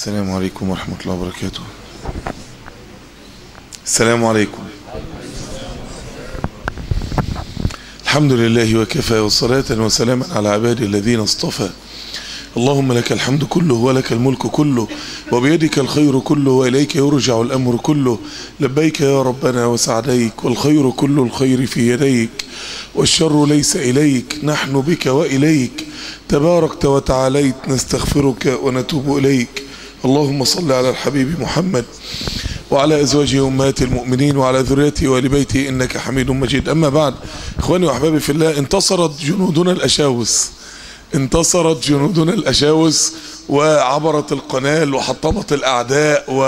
السلام عليكم ورحمة الله وبركاته السلام عليكم الحمد لله وكفى وصلاة وسلاما على عبادي الذين اصطفى اللهم لك الحمد كله ولك الملك كله وبيدك الخير كله وإليك يرجع الأمر كله لبيك يا ربنا وسعديك والخير كل الخير في يديك والشر ليس إليك نحن بك وإليك تباركت وتعاليت نستغفرك ونتوب إليك اللهم صل على الحبيب محمد وعلى أزواجه أمهات المؤمنين وعلى ذريته وآل بيته إنك حميد مجيد أما بعد إخواني وأحبابي في الله انتصرت جنودنا الأشاوس انتصرت جنودنا الأشاوس وعبرت القنال وحطمت الأعداء و...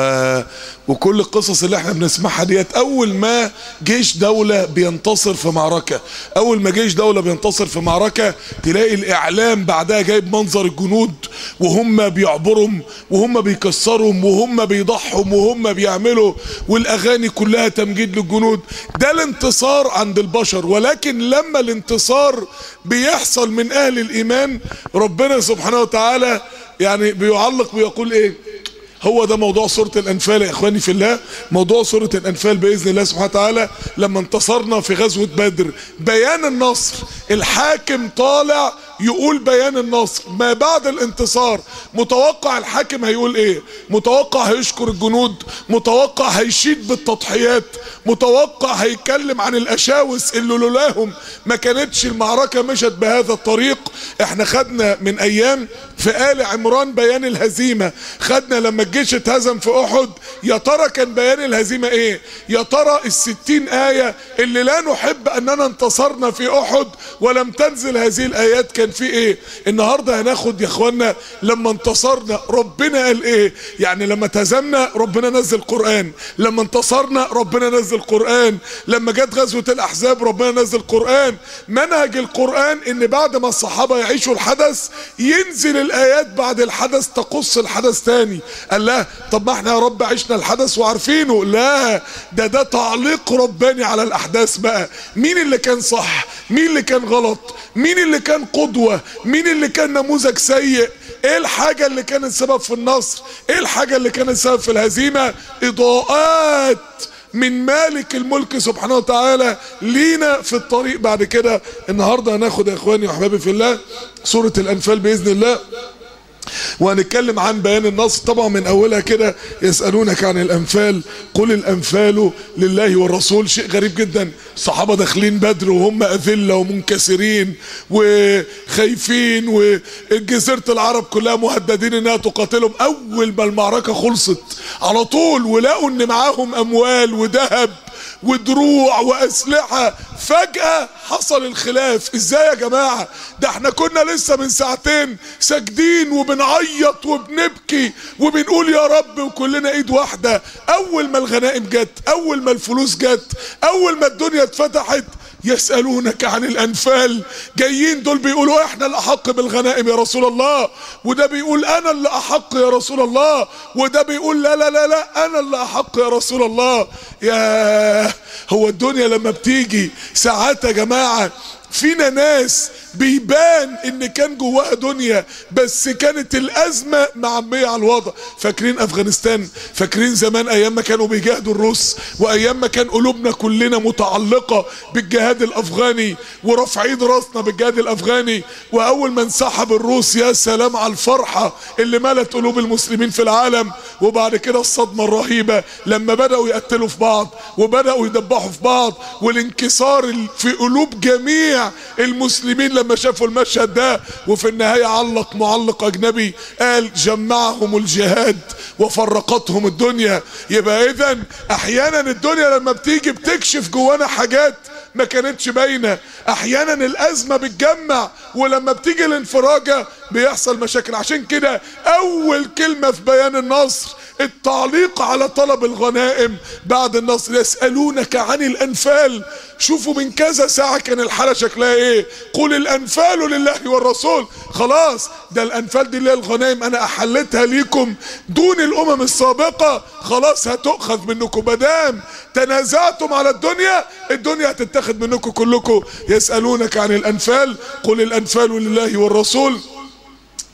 وكل القصص اللي احنا بنسمعها ديت أول ما جيش دولة بينتصر في معركة أول ما جيش دولة بينتصر في معركة تلاقي الإعلام بعدها جايب منظر الجنود وهم بيعبرهم وهم بيكسرهم وهم بيضحوا وهم بيعملوا والأغاني كلها تمجيد للجنود ده الانتصار عند البشر ولكن لما الانتصار بيحصل من أهل الإيمان ربنا سبحانه وتعالى يعني بيعلق ويقول ايه هو ده موضوع سورة الأنفال يا إخواني في الله موضوع سورة الأنفال بإذن الله سبحانه وتعالى لما انتصرنا في غزوة بدر بيان النصر الحاكم طالع يقول بيان النصر ما بعد الانتصار متوقع الحاكم هيقول ايه متوقع هيشكر الجنود متوقع هيشيد بالتضحيات متوقع هيتكلم عن الاشاوس اللي لولاهم ما كانتش المعركة مشت بهذا الطريق احنا خدنا من ايام في آل عمران بيان الهزيمة خدنا لما الجيش اتهزم في احد يا ترى كان بيان الهزيمة ايه يا ترى الستين آية اللي لا نحب اننا انتصرنا في احد ولم تنزل هذه الايات كان في ايه النهاردة هناخد يا اخوانا لما انتصرنا ربنا قال ايه يعني لما تهزمنا ربنا نزل قرآن لما انتصرنا ربنا نزل قرآن لما جت غزوة الاحزاب ربنا نزل قرآن منهج القرآن ان بعد ما الصحابة يعيشوا الحدث ينزل الايات بعد الحدث تقص الحدث تاني قال لا طب ما احنا يا رب عشنا الحدث وعارفينه لا ده ده تعليق رباني على الاحداث بقى مين اللي كان صح مين اللي كان غلط مين اللي كان قدوة مين اللي كان نموذج سيء ايه الحاجة اللي كانت سبب في النصر ايه الحاجة اللي كانت سبب في الهزيمة اضاءات من مالك الملك سبحانه وتعالى لينا في الطريق بعد كده النهاردة هناخد يا اخواني واحبابي في الله سورة الانفال باذن الله وهنتكلم عن بيان النصر طبعا من اولها كده يسألونك عن الانفال قل الانفال لله والرسول شيء غريب جدا الصحابة داخلين بدر وهم اذلة ومنكسرين وخايفين وجزيرة العرب كلها مهددين انها تقاتلهم اول ما المعركة خلصت على طول ولقوا ان معاهم اموال وذهب ودروع واسلحة فجأة حصل الخلاف ازاي يا جماعة ده احنا كنا لسه من ساعتين ساجدين وبنعيط وبنبكي وبنقول يا رب وكلنا ايد واحدة اول ما الغنائم جت اول ما الفلوس جت اول ما الدنيا اتفتحت يسألونك عن الأنفال جايين دول بيقولوا احنا الأحق بالغنائم يا رسول الله وده بيقول أنا اللي أحق يا رسول الله وده بيقول لا لا لا لا أنا اللي أحق يا رسول الله يا هو الدنيا لما بتيجي ساعات يا جماعة فينا ناس بيبان ان كان جواها دنيا بس كانت الازمة معمية على الوضع فاكرين افغانستان فاكرين زمان ايام ما كانوا بيجاهدوا الروس وايام ما كان قلوبنا كلنا متعلقة بالجهاد الافغاني ورافعين راسنا بالجهاد الافغاني واول ما انسحب الروس يا سلام على الفرحة اللي ملت قلوب المسلمين في العالم وبعد كده الصدمة الرهيبة لما بدأوا يقتلوا في بعض وبدأوا يدبحوا في بعض والانكسار في قلوب جميع المسلمين لما شافوا المشهد ده وفي النهاية علق معلق اجنبي قال جمعهم الجهاد وفرقتهم الدنيا يبقى اذا احيانا الدنيا لما بتيجي بتكشف جوانا حاجات ما كانتش باينه احيانا الازمه بتجمع ولما بتيجي الانفراجه بيحصل مشاكل عشان كده اول كلمه في بيان النصر التعليق على طلب الغنائم بعد النصر يسألونك عن الأنفال شوفوا من كذا ساعة كان الحالة شكلها ايه قل الأنفال لله والرسول خلاص ده الأنفال دي اللي هي الغنائم أنا أحلتها ليكم دون الأمم السابقة خلاص هتؤخذ منكم مدام تنازعتم على الدنيا الدنيا هتتاخد منكم كلكم يسألونك عن الأنفال قل الأنفال لله والرسول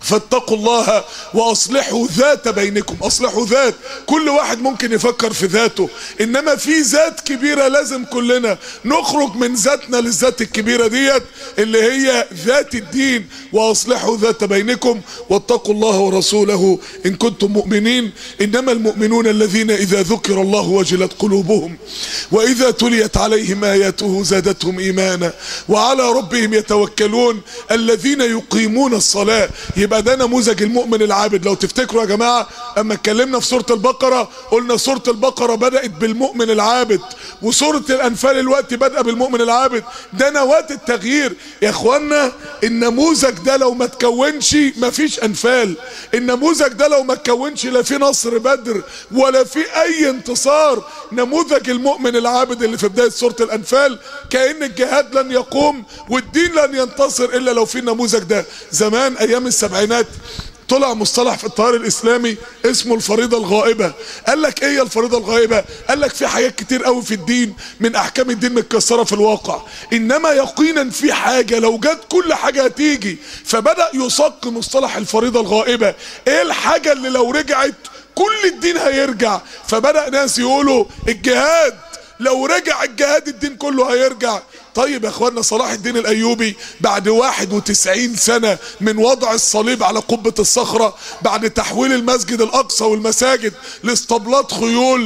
فاتقوا الله واصلحوا ذات بينكم اصلحوا ذات كل واحد ممكن يفكر في ذاته انما في ذات كبيرة لازم كلنا نخرج من ذاتنا للذات الكبيرة ديت اللي هي ذات الدين واصلحوا ذات بينكم واتقوا الله ورسوله ان كنتم مؤمنين انما المؤمنون الذين اذا ذكر الله وجلت قلوبهم واذا تليت عليهم اياته زادتهم ايمانا وعلى ربهم يتوكلون الذين يقيمون الصلاة يبقى ده نموذج المؤمن العابد لو تفتكروا يا جماعة اما اتكلمنا في سورة البقرة قلنا سورة البقرة بدأت بالمؤمن العابد وسورة الانفال الوقت بدأ بالمؤمن العابد ده نواة التغيير يا اخوانا النموذج ده لو ما تكونش مفيش انفال النموذج ده لو ما تكونش لا في نصر بدر ولا في اي انتصار نموذج المؤمن العابد اللي في بداية سورة الانفال كأن الجهاد لن يقوم والدين لن ينتصر الا لو في النموذج ده زمان ايام السبعينات طلع مصطلح في التيار الاسلامي اسمه الفريضه الغائبه قال لك ايه هي الفريضه الغائبه قال لك في حاجات كتير قوي في الدين من احكام الدين متكسره في الواقع انما يقينا في حاجه لو جت كل حاجه هتيجي فبدا يصق مصطلح الفريضه الغائبه ايه الحاجه اللي لو رجعت كل الدين هيرجع فبدا ناس يقولوا الجهاد لو رجع الجهاد الدين كله هيرجع طيب يا اخوانا صلاح الدين الايوبي بعد 91 سنة من وضع الصليب على قبة الصخرة بعد تحويل المسجد الاقصى والمساجد لاسطبلات خيول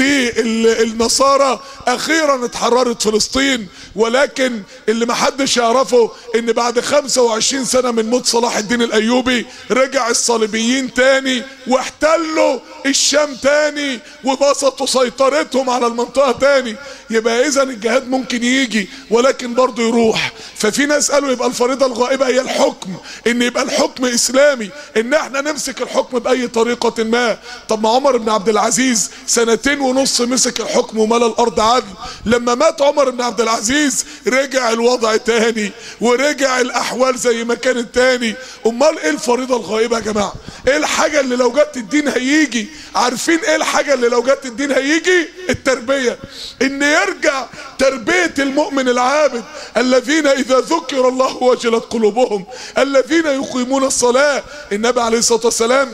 للنصارى اخيرا اتحررت فلسطين ولكن اللي محدش يعرفه ان بعد 25 سنة من موت صلاح الدين الايوبي رجع الصليبيين تاني واحتلوا الشام تاني وبسطوا سيطرتهم على المنطقة تاني يبقى اذا الجهاد ممكن يجي ولكن برضه يروح ففي ناس قالوا يبقى الفريضة الغائبة هي الحكم ان يبقى الحكم اسلامي ان احنا نمسك الحكم باي طريقة ما طب ما عمر بن عبد العزيز سنتين ونص مسك الحكم وملى الارض عدل لما مات عمر بن عبد العزيز رجع الوضع تاني ورجع الاحوال زي ما كانت تاني امال ايه الفريضة الغائبة يا جماعة ايه الحاجة اللي لو جت الدين هيجي عارفين ايه الحاجة اللي لو جت الدين هيجي التربية ان يرجع تربية المؤمن العابد الذين اذا ذكر الله وجلت قلوبهم الذين يقيمون الصلاة النبي عليه الصلاة والسلام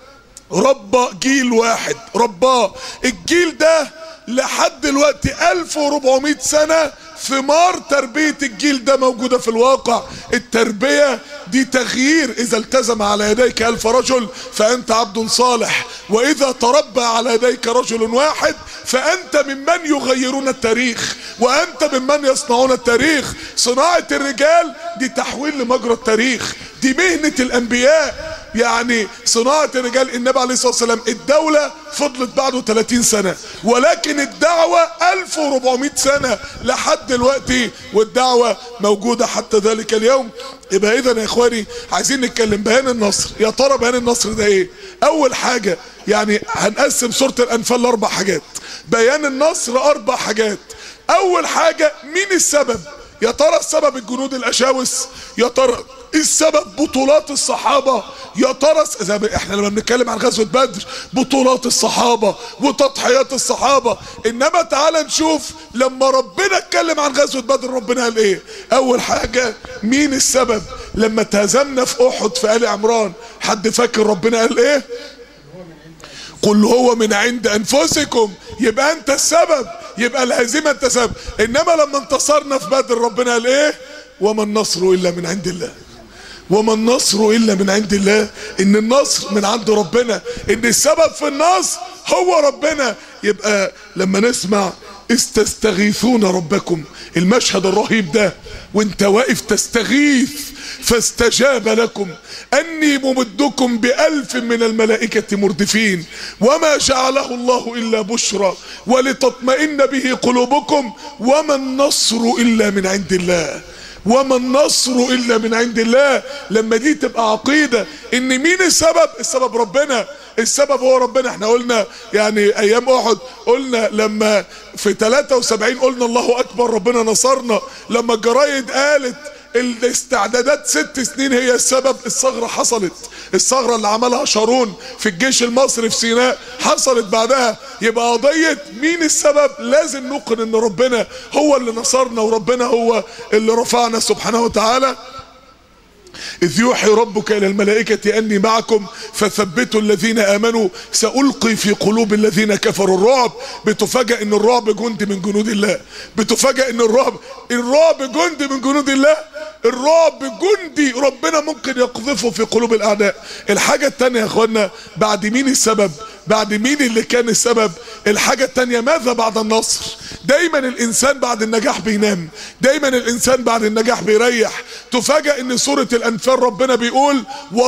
ربى جيل واحد رباه الجيل ده لحد دلوقتي 1400 سنة ثمار تربية الجيل ده موجودة في الواقع التربية دي تغيير اذا التزم على يديك الف رجل فانت عبد صالح واذا تربى على يديك رجل واحد فانت ممن يغيرون التاريخ وانت ممن يصنعون التاريخ صناعة الرجال دي تحويل لمجرى التاريخ دي مهنة الانبياء يعني صناعة الرجال النبي عليه الصلاة والسلام الدولة فضلت بعده 30 سنة ولكن الدعوة 1400 سنة لحد دلوقتي والدعوة موجودة حتى ذلك اليوم يبقى اذا يا اخواني عايزين نتكلم بيان النصر يا ترى بيان النصر ده ايه اول حاجة يعني هنقسم سورة الانفال لاربع حاجات بيان النصر اربع حاجات اول حاجة مين السبب يا ترى السبب الجنود الاشاوس يا ترى السبب بطولات الصحابة يا ترى زي احنا لما بنتكلم عن غزوة بدر بطولات الصحابة وتضحيات الصحابة انما تعال نشوف لما ربنا اتكلم عن غزوة بدر ربنا قال ايه اول حاجة مين السبب لما تهزمنا في احد في ال عمران حد فاكر ربنا قال ايه قل هو من عند انفسكم يبقى انت السبب يبقى الهزيمة انت سبب انما لما انتصرنا في بدر ربنا قال ايه وما النصر الا من عند الله وما النصر الا من عند الله ان النصر من عند ربنا ان السبب في النصر هو ربنا يبقى لما نسمع استستغيثون ربكم المشهد الرهيب ده وانت واقف تستغيث فاستجاب لكم اني ممدكم بالف من الملائكة مردفين وما جعله الله الا بشرى ولتطمئن به قلوبكم وما النصر الا من عند الله وما النصر الا من عند الله لما دي تبقى عقيدة ان مين السبب السبب ربنا السبب هو ربنا احنا قلنا يعني ايام احد قلنا لما في 73 قلنا الله اكبر ربنا نصرنا لما الجرايد قالت الاستعدادات ست سنين هي السبب الثغرة حصلت الثغرة اللي عملها شارون في الجيش المصري في سيناء حصلت بعدها يبقى قضية مين السبب لازم نوقن ان ربنا هو اللي نصرنا وربنا هو اللي رفعنا سبحانه وتعالى إذ يوحي ربك إلى الملائكة أني معكم فثبتوا الذين آمنوا سألقي في قلوب الذين كفروا الرعب بتفاجأ إن الرعب جند من جنود الله بتفاجأ إن الرعب الرعب جند من جنود الله الرعب جندي ربنا ممكن يقذفه في قلوب الأعداء الحاجة التانية يا أخوانا بعد مين السبب بعد مين اللي كان السبب الحاجة التانية ماذا بعد النصر دايما الانسان بعد النجاح بينام دايما الانسان بعد النجاح بيريح تفاجأ ان سورة الانفال ربنا بيقول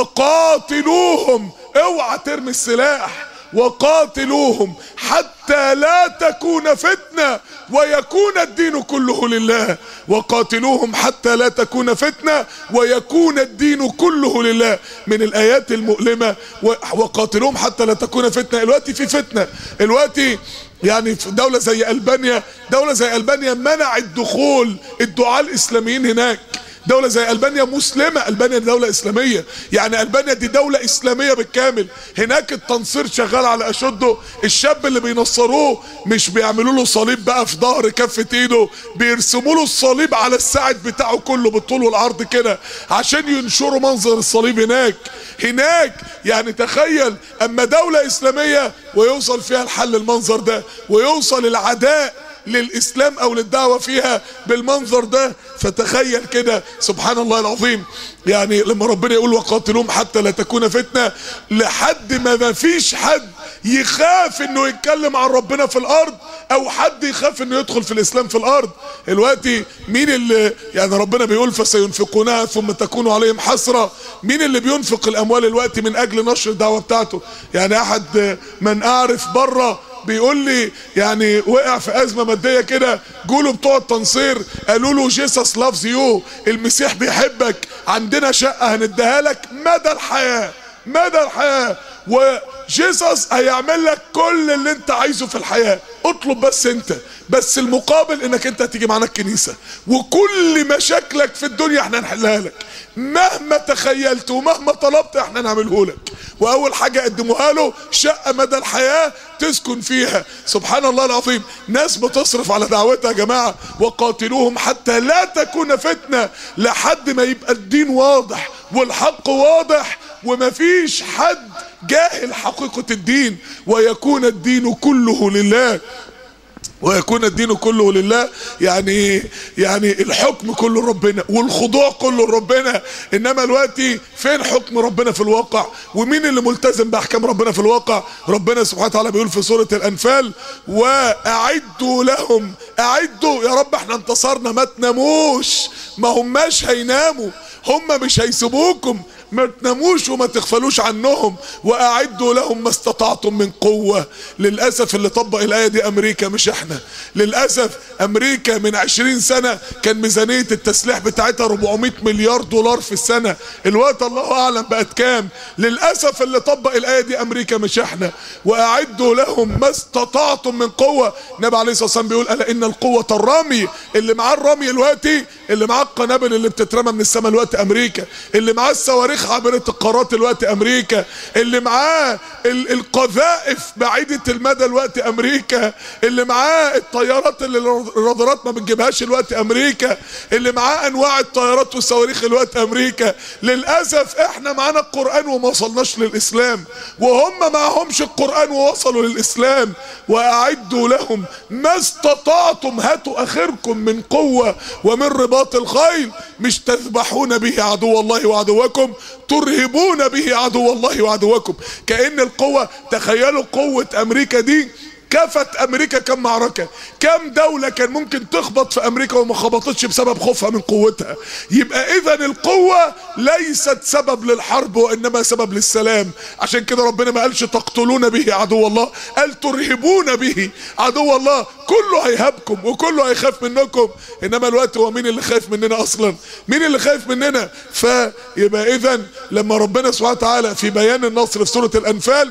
وقاتلوهم اوعى ترمي السلاح وقاتلوهم حتى لا تكون فتنة ويكون الدين كله لله وقاتلوهم حتى لا تكون فتنة ويكون الدين كله لله من الآيات المؤلمة وقاتلوهم حتى لا تكون فتنة الوقت في فتنة الوقت يعني في دولة زي ألبانيا دولة زي ألبانيا منعت دخول الدعاة الإسلاميين هناك دولة زي ألبانيا مسلمة ألبانيا دولة إسلامية يعني ألبانيا دي دولة إسلامية بالكامل هناك التنصير شغال على أشده الشاب اللي بينصروه مش بيعملوا له صليب بقى في ظهر كفة إيده بيرسموا له الصليب على الساعد بتاعه كله بالطول والعرض كده عشان ينشروا منظر الصليب هناك هناك يعني تخيل أما دولة إسلامية ويوصل فيها الحل المنظر ده ويوصل العداء للاسلام او للدعوه فيها بالمنظر ده فتخيل كده سبحان الله العظيم يعني لما ربنا يقول وقاتلوهم حتى لا تكون فتنه لحد ما ما فيش حد يخاف انه يتكلم عن ربنا في الارض او حد يخاف انه يدخل في الاسلام في الارض دلوقتي مين اللي يعني ربنا بيقول فسينفقونها ثم تكون عليهم حسره مين اللي بينفق الاموال الوقت من اجل نشر الدعوه بتاعته يعني احد من اعرف بره بيقول لي يعني وقع في ازمه ماديه كده جوله بتوع التنصير قالوا له جيسس لافز يو المسيح بيحبك عندنا شقه هنديها لك مدى الحياه مدى الحياه وجيسس هيعمل لك كل اللي انت عايزه في الحياه اطلب بس انت بس المقابل انك انت هتيجي معانا الكنيسه وكل مشاكلك في الدنيا احنا هنحلها لك مهما تخيلت ومهما طلبت احنا نعمله لك واول حاجه قدموها له شقه مدى الحياه تسكن فيها سبحان الله العظيم ناس بتصرف على دعوتها يا جماعه وقاتلوهم حتى لا تكون فتنه لحد ما يبقى الدين واضح والحق واضح ومفيش حد جاهل حقيقه الدين ويكون الدين كله لله ويكون الدين كله لله يعني يعني الحكم كله لربنا والخضوع كله لربنا انما دلوقتي فين حكم ربنا في الواقع ومين اللي ملتزم باحكام ربنا في الواقع ربنا سبحانه وتعالى بيقول في سوره الانفال واعدوا لهم اعدوا يا رب احنا انتصرنا ما تناموش ما هماش هيناموا هم مش هيسيبوكم ما تناموش وما تغفلوش عنهم واعدوا لهم ما استطعتم من قوة للأسف اللي طبق الآية دي أمريكا مش احنا للأسف أمريكا من عشرين سنة كان ميزانية التسليح بتاعتها 400 مليار دولار في السنة الوقت الله أعلم بقت كام للأسف اللي طبق الآية دي أمريكا مش احنا وأعدوا لهم ما استطعتم من قوة النبي عليه الصلاة والسلام بيقول ألا إن القوة الرمي اللي معاه الرمي دلوقتي اللي معاه القنابل اللي بتترمى من السماء الوقت أمريكا اللي معاه الصواريخ صواريخ عابرة القارات الوقت امريكا اللي معاه القذائف بعيدة المدى الوقت امريكا اللي معاه الطيارات اللي الرادارات ما بتجيبهاش الوقت امريكا اللي معاه انواع الطيارات والصواريخ الوقت امريكا للاسف احنا معانا القران وما وصلناش للاسلام وهم معهمش القران ووصلوا للاسلام واعدوا لهم ما استطعتم هاتوا اخركم من قوه ومن رباط الخيل مش تذبحون به عدو الله وعدوكم ترهبون به عدو الله وعدوكم كأن القوة تخيلوا قوة امريكا دي كفت امريكا كم معركة كم دولة كان ممكن تخبط في امريكا وما خبطتش بسبب خوفها من قوتها يبقى اذا القوة ليست سبب للحرب وانما سبب للسلام عشان كده ربنا ما قالش تقتلون به عدو الله قال ترهبون به عدو الله كله هيهابكم وكله هيخاف منكم انما الوقت هو مين اللي خايف مننا اصلا مين اللي خايف مننا فيبقى اذا لما ربنا سبحانه وتعالى في بيان النصر في سورة الانفال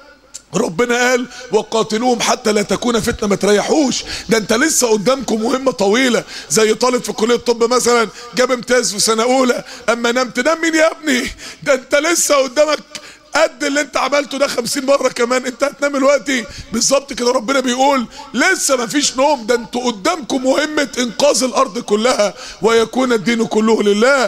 ربنا قال وقاتلوهم حتى لا تكون فتنه ما تريحوش ده انت لسه قدامكم مهمه طويله زي طالب في كليه الطب مثلا جاب امتياز في سنه اولى اما نام تنام مين يا ابني ده انت لسه قدامك قد اللي انت عملته ده خمسين مرة كمان انت هتنام دلوقتي بالظبط كده ربنا بيقول لسه مفيش نوم ده انتوا قدامكم مهمة انقاذ الارض كلها ويكون الدين كله لله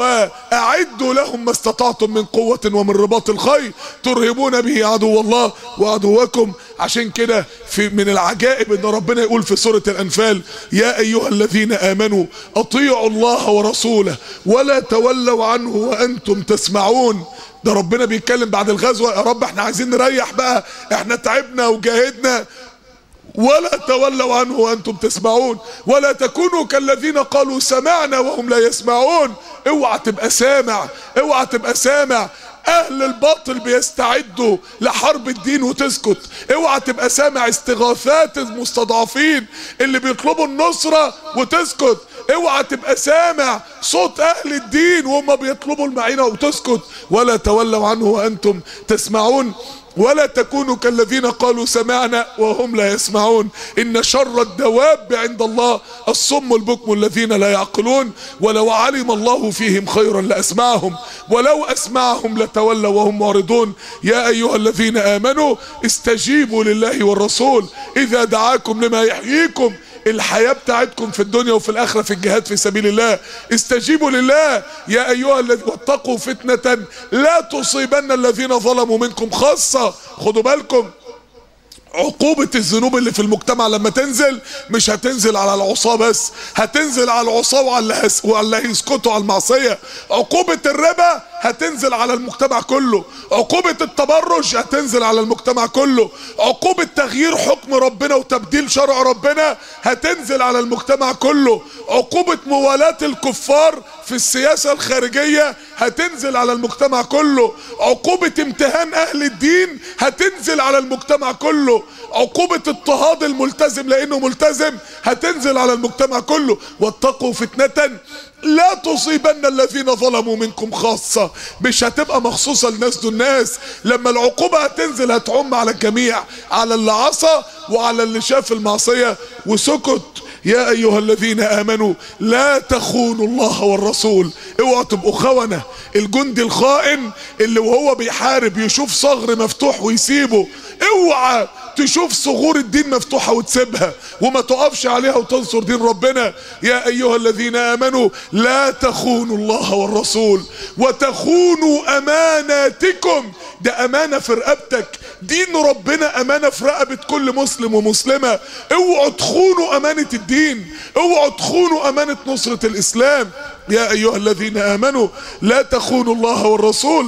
واعدوا لهم ما استطعتم من قوة ومن رباط الخيل ترهبون به عدو الله وعدوكم عشان كده في من العجائب ان ربنا يقول في سورة الانفال يا ايها الذين امنوا اطيعوا الله ورسوله ولا تولوا عنه وانتم تسمعون ده ربنا بيتكلم بعد الغزوة يا رب احنا عايزين نريح بقى احنا تعبنا وجاهدنا ولا تولوا عنه وانتم تسمعون ولا تكونوا كالذين قالوا سمعنا وهم لا يسمعون اوعى تبقى سامع اوعى تبقى سامع اهل الباطل بيستعدوا لحرب الدين وتسكت اوعى تبقى سامع استغاثات المستضعفين اللي بيطلبوا النصرة وتسكت اوعى تبقى سامع صوت اهل الدين وهم بيطلبوا المعينة وتسكت ولا تولوا عنه وانتم تسمعون ولا تكونوا كالذين قالوا سمعنا وهم لا يسمعون ان شر الدواب عند الله الصم البكم الذين لا يعقلون ولو علم الله فيهم خيرا لاسمعهم ولو اسمعهم لتولوا وهم معرضون يا ايها الذين امنوا استجيبوا لله والرسول اذا دعاكم لما يحييكم الحياة بتاعتكم في الدنيا وفي الآخرة في الجهاد في سبيل الله استجيبوا لله يا أيها الذين واتقوا فتنة لا تصيبن الذين ظلموا منكم خاصة خدوا بالكم عقوبة الذنوب اللي في المجتمع لما تنزل مش هتنزل على العصاة بس هتنزل على العصاة وعلى هس... وعلى هيسكتوا على المعصية عقوبة الربا هتنزل على المجتمع كله عقوبة التبرج هتنزل على المجتمع كله عقوبة تغيير حكم ربنا وتبديل شرع ربنا هتنزل على المجتمع كله عقوبة موالاة الكفار في السياسة الخارجية هتنزل على المجتمع كله عقوبة امتهان اهل الدين هتنزل على المجتمع كله عقوبة اضطهاد الملتزم لانه ملتزم هتنزل على المجتمع كله واتقوا فتنة لا تصيبن الذين ظلموا منكم خاصة مش هتبقى مخصوصة لناس دول الناس لما العقوبة هتنزل هتعم على الجميع على اللي عصى وعلى اللي شاف المعصية وسكت يا ايها الذين امنوا لا تخونوا الله والرسول اوعوا تبقوا خونة الجندي الخائن اللي وهو بيحارب يشوف صغر مفتوح ويسيبه اوعى تشوف صغور الدين مفتوحة وتسيبها وما تقفش عليها وتنصر دين ربنا يا ايها الذين امنوا لا تخونوا الله والرسول وتخونوا اماناتكم ده امانة في رقبتك دين ربنا امانة في رقبة كل مسلم ومسلمة اوعوا تخونوا امانة الدين اوعوا تخونوا امانة نصرة الاسلام يا ايها الذين امنوا لا تخونوا الله والرسول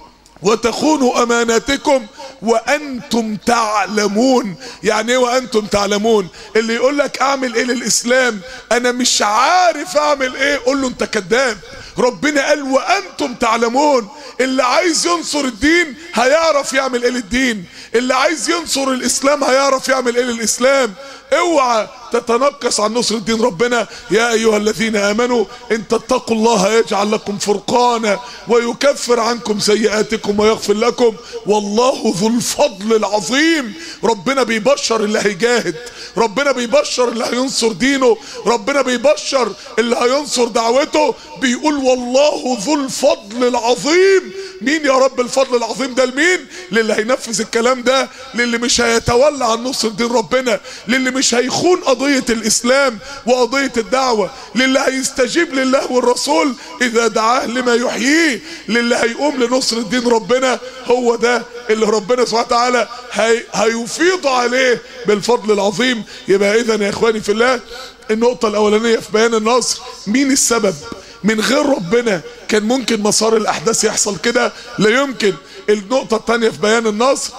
وتخونوا اماناتكم وانتم تعلمون يعني ايه وانتم تعلمون اللي يقول لك اعمل ايه للاسلام انا مش عارف اعمل ايه قول له انت كذاب ربنا قال وانتم تعلمون اللي عايز ينصر الدين هيعرف يعمل ايه للدين اللي عايز ينصر الاسلام هيعرف يعمل ايه للاسلام اوعى تتنقص عن نصر الدين ربنا يا ايها الذين امنوا ان تتقوا الله يجعل لكم فرقانا ويكفر عنكم سيئاتكم ويغفر لكم والله ذو الفضل العظيم ربنا بيبشر اللي هيجاهد ربنا بيبشر اللي هينصر دينه ربنا بيبشر اللي هينصر دعوته بيقول والله ذو الفضل العظيم مين يا رب الفضل العظيم ده لمين للي هينفذ الكلام ده للي مش هيتولى عن نصر دين ربنا للي مش هيخون قضية الاسلام وقضية الدعوة للي هيستجيب لله والرسول اذا دعاه لما يحييه للي هيقوم لنصر دين ربنا هو ده اللي ربنا سبحانه وتعالى هي هيفيض عليه بالفضل العظيم يبقى اذا يا اخواني في الله النقطة الاولانية في بيان النصر مين السبب من غير ربنا كان ممكن مسار الاحداث يحصل كده لا يمكن النقطة الثانية في بيان النصر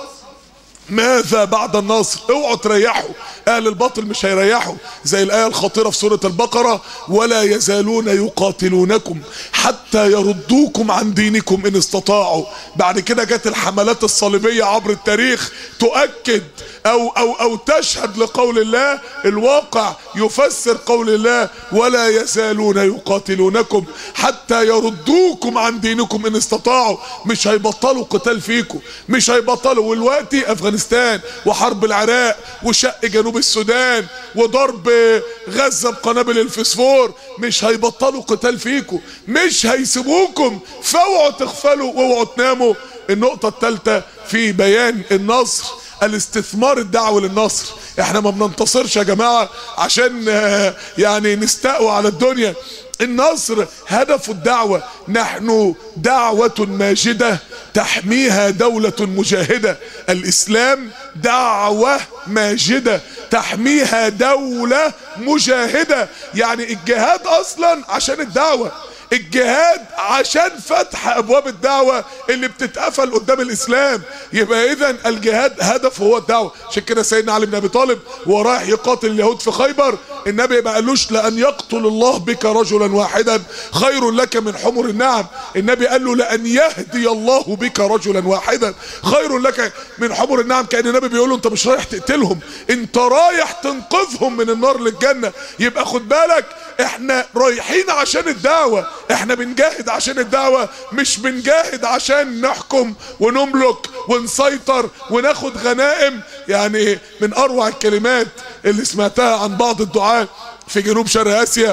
ماذا بعد النصر اوعوا تريحوا اهل الباطل مش هيريحوا زي الايه الخطيره في سوره البقره ولا يزالون يقاتلونكم حتى يردوكم عن دينكم ان استطاعوا بعد كده جت الحملات الصليبيه عبر التاريخ تؤكد او او او تشهد لقول الله الواقع يفسر قول الله ولا يزالون يقاتلونكم حتى يردوكم عن دينكم ان استطاعوا مش هيبطلوا قتال فيكم مش هيبطلوا والوقتي افغانستان وحرب العراق وشق جنوب السودان وضرب غزة بقنابل الفسفور مش هيبطلوا قتال فيكم مش هيسيبوكم فاوعوا تغفلوا واوعوا تناموا النقطة الثالثة في بيان النصر الاستثمار الدعوي للنصر احنا ما بننتصرش يا جماعة عشان آه، يعني نستقوى على الدنيا النصر هدف الدعوة نحن دعوة ماجدة تحميها دولة مجاهدة الإسلام دعوة ماجدة تحميها دولة مجاهدة يعني الجهاد أصلا عشان الدعوة الجهاد عشان فتح ابواب الدعوه اللي بتتقفل قدام الاسلام يبقى اذا الجهاد هدفه هو الدعوه عشان كده سيدنا علي بن ابي طالب وهو رايح يقاتل اليهود في خيبر النبي ما قالوش لان يقتل الله بك رجلا واحدا خير لك من حمر النعم النبي قال له لان يهدي الله بك رجلا واحدا خير لك من حمر النعم كان النبي بيقول له انت مش رايح تقتلهم انت رايح تنقذهم من النار للجنه يبقى خد بالك احنا رايحين عشان الدعوة احنا بنجاهد عشان الدعوة مش بنجاهد عشان نحكم ونملك ونسيطر وناخد غنائم يعني من اروع الكلمات اللي سمعتها عن بعض الدعاة في جنوب شرق اسيا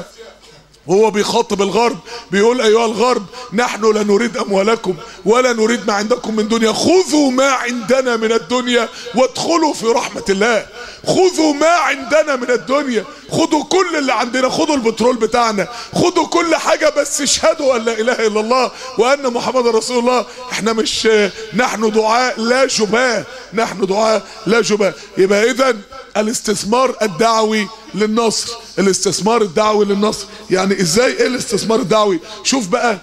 وهو بيخاطب الغرب بيقول ايها الغرب نحن لا نريد اموالكم ولا نريد ما عندكم من دنيا خذوا ما عندنا من الدنيا وادخلوا في رحمة الله خذوا ما عندنا من الدنيا خذوا كل اللي عندنا خذوا البترول بتاعنا خذوا كل حاجة بس اشهدوا ان لا اله الا الله وان محمد رسول الله احنا مش نحن دعاء لا جباه نحن دعاء لا جباه يبقى اذا الاستثمار الدعوي للنصر الاستثمار الدعوي للنصر يعني ازاي ايه الاستثمار الدعوي شوف بقى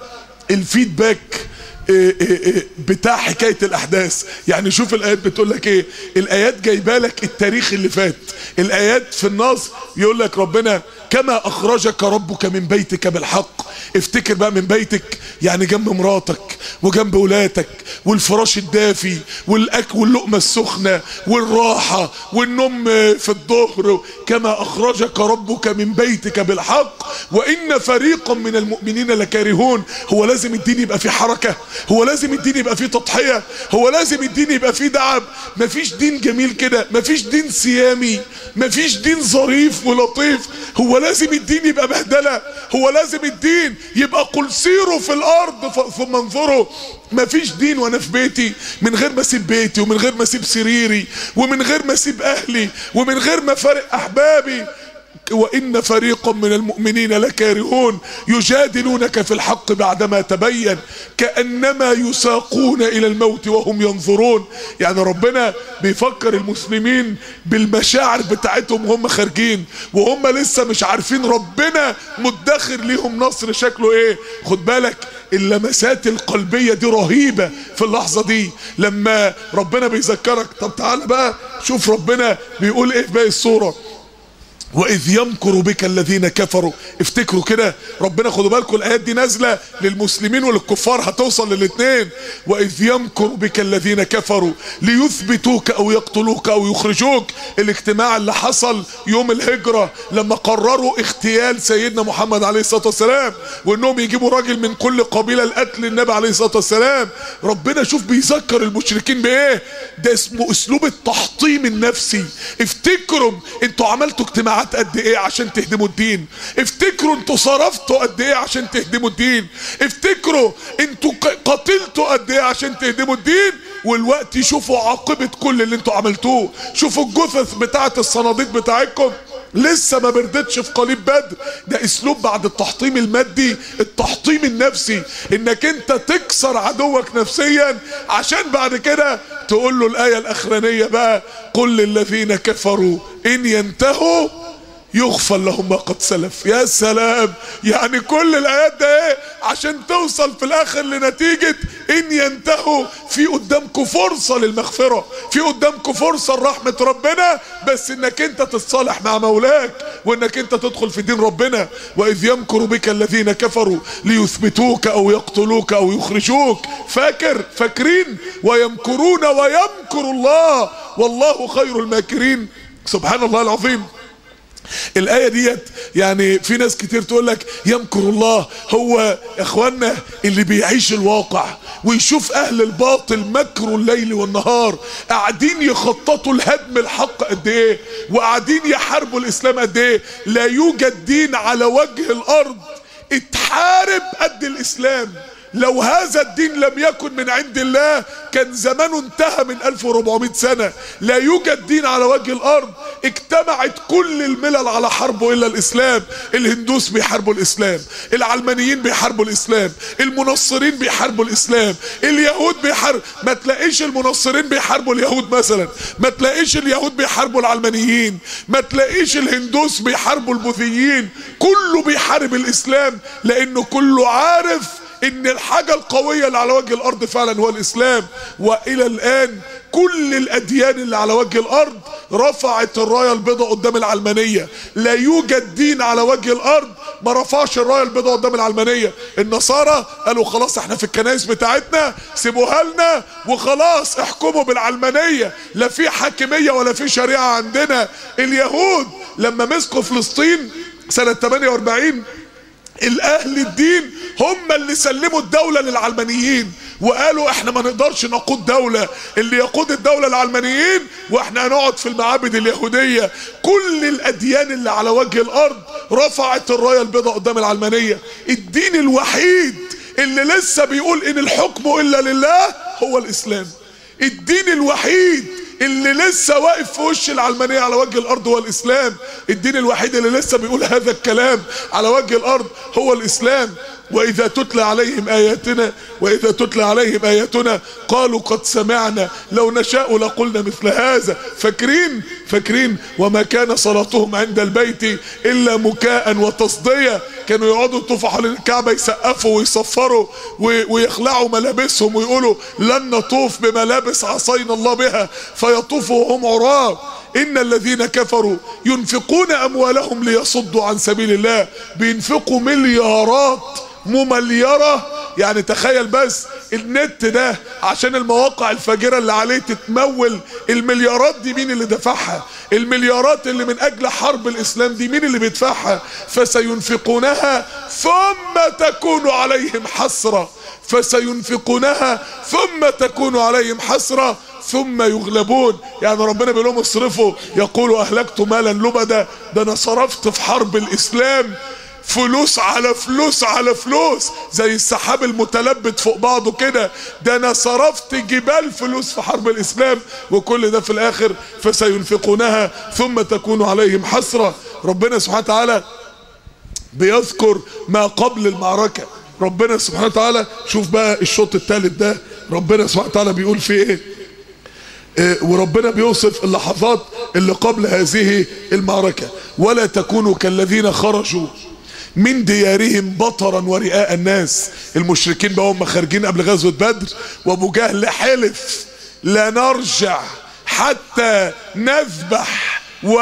الفيدباك إيه إيه إيه بتاع حكايه الاحداث يعني شوف الايات بتقول لك ايه الايات جايبه لك التاريخ اللي فات الايات في النص يقول لك ربنا كما اخرجك ربك من بيتك بالحق افتكر بقى من بيتك يعني جنب مراتك وجنب ولادك والفراش الدافي والاكل واللقمه السخنه والراحه والنوم في الظهر كما اخرجك ربك من بيتك بالحق وان فريقا من المؤمنين لكارهون هو لازم الدين يبقى فيه حركه هو لازم الدين يبقى فيه تضحيه هو لازم الدين يبقى فيه دعم مفيش دين جميل كده مفيش دين سيامي مفيش دين ظريف ولطيف هو لازم الدين يبقى بهدله هو لازم الدين يبقى قل سيروا في الارض ثم انظروا مفيش دين وانا في بيتي من غير ما اسيب بيتي ومن غير ما اسيب سريري ومن غير ما اسيب اهلي ومن غير ما فارق احبابي وإن فريقا من المؤمنين لكارهون يجادلونك في الحق بعدما تبين كأنما يساقون إلى الموت وهم ينظرون يعني ربنا بيفكر المسلمين بالمشاعر بتاعتهم وهم خارجين وهم لسه مش عارفين ربنا مدخر ليهم نصر شكله ايه خد بالك اللمسات القلبية دي رهيبة في اللحظة دي لما ربنا بيذكرك طب تعال بقى شوف ربنا بيقول ايه في باقي الصورة واذ يمكر بك الذين كفروا افتكروا كده ربنا خدوا بالكم الايات دي نازله للمسلمين وللكفار هتوصل للاثنين واذ يمكر بك الذين كفروا ليثبتوك او يقتلوك او يخرجوك الاجتماع اللي حصل يوم الهجره لما قرروا اغتيال سيدنا محمد عليه الصلاه والسلام وانهم يجيبوا راجل من كل قبيله لقتل النبي عليه الصلاه والسلام ربنا شوف بيذكر المشركين بايه ده اسمه اسلوب التحطيم النفسي افتكروا انتوا عملتوا اجتماعات دفعت قد ايه عشان تهدموا الدين افتكروا انتوا صرفتوا قد ايه عشان تهدموا الدين افتكروا انتوا قتلتوا قد ايه عشان تهدموا الدين والوقت شوفوا عاقبة كل اللي انتوا عملتوه شوفوا الجثث بتاعت الصناديق بتاعتكم لسه ما بردتش في قليب بدر ده اسلوب بعد التحطيم المادي التحطيم النفسي انك انت تكسر عدوك نفسيا عشان بعد كده تقول له الايه الاخرانيه بقى قل للذين كفروا ان ينتهوا يغفر لهم ما قد سلف يا سلام يعني كل الايات ده ايه عشان توصل في الاخر لنتيجة ان ينتهوا في قدامكم فرصة للمغفرة في قدامكم فرصة لرحمة ربنا بس انك انت تتصالح مع مولاك وانك انت تدخل في دين ربنا واذ يمكر بك الذين كفروا ليثبتوك او يقتلوك او يخرجوك فاكر فاكرين ويمكرون ويمكر الله والله خير الماكرين سبحان الله العظيم الآية ديت يعني في ناس كتير تقول لك يمكر الله هو يا اخوانا اللي بيعيش الواقع ويشوف اهل الباطل مكروا الليل والنهار قاعدين يخططوا لهدم الحق قد ايه وقاعدين يحاربوا الاسلام قد ايه لا يوجد دين على وجه الارض اتحارب قد الاسلام لو هذا الدين لم يكن من عند الله كان زمانه انتهى من 1400 سنة لا يوجد دين على وجه الارض اجتمعت كل الملل على حربه الا الاسلام الهندوس بيحاربوا الاسلام العلمانيين بيحاربوا الاسلام المنصرين بيحاربوا الاسلام اليهود بيحارب ما تلاقيش المنصرين بيحاربوا اليهود مثلا ما تلاقيش اليهود بيحاربوا العلمانيين ما تلاقيش الهندوس بيحاربوا البوذيين كله بيحارب الاسلام لانه كله عارف ان الحاجة القوية اللي على وجه الارض فعلا هو الاسلام والى الان كل الاديان اللي على وجه الارض رفعت الراية البيضاء قدام العلمانية لا يوجد دين على وجه الارض ما رفعش الراية البيضاء قدام العلمانية النصارى قالوا خلاص احنا في الكنائس بتاعتنا سيبوها لنا وخلاص احكموا بالعلمانية لا في حاكمية ولا في شريعة عندنا اليهود لما مسكوا فلسطين سنة 48 الاهل الدين هم اللي سلموا الدولة للعلمانيين وقالوا احنا ما نقدرش نقود دولة اللي يقود الدولة العلمانيين واحنا هنقعد في المعابد اليهودية كل الاديان اللي على وجه الارض رفعت الراية البيضاء قدام العلمانية الدين الوحيد اللي لسه بيقول ان الحكم الا لله هو الاسلام الدين الوحيد اللي لسه واقف في وش العلمانية على وجه الارض هو الاسلام الدين الوحيد اللي لسه بيقول هذا الكلام على وجه الارض هو الاسلام واذا تتلى عليهم اياتنا واذا تتلى عليهم اياتنا قالوا قد سمعنا لو نشاء لقلنا مثل هذا فاكرين فاكرين وما كان صلاتهم عند البيت الا مكاء وتصديه كانوا يقعدوا يطوفوا حول الكعبه يسقفوا ويصفروا ويخلعوا ملابسهم ويقولوا لن نطوف بملابس عصينا الله بها فيطوفوا وهم عراه ان الذين كفروا ينفقون اموالهم ليصدوا عن سبيل الله بينفقوا مليارات ممليرة يعني تخيل بس النت ده عشان المواقع الفاجرة اللي عليه تتمول المليارات دي مين اللي دفعها المليارات اللي من اجل حرب الاسلام دي مين اللي بيدفعها فسينفقونها ثم تكون عليهم حسرة فسينفقونها ثم تكون عليهم حسرة ثم يغلبون يعني ربنا بيقول لهم اصرفوا يقولوا اهلكت مالا لبدا ده انا صرفت في حرب الاسلام فلوس على فلوس على فلوس زي السحاب المتلبت فوق بعضه كده ده انا صرفت جبال فلوس في حرب الاسلام وكل ده في الاخر فسينفقونها ثم تكون عليهم حسرة ربنا سبحانه وتعالى بيذكر ما قبل المعركة ربنا سبحانه وتعالى شوف بقى الشوط الثالث ده ربنا سبحانه وتعالى بيقول فيه ايه إيه وربنا بيوصف اللحظات اللي قبل هذه المعركة ولا تكونوا كالذين خرجوا من ديارهم بطرا ورئاء الناس المشركين بقى هم خارجين قبل غزوة بدر وابو جهل حلف لا نرجع حتى نذبح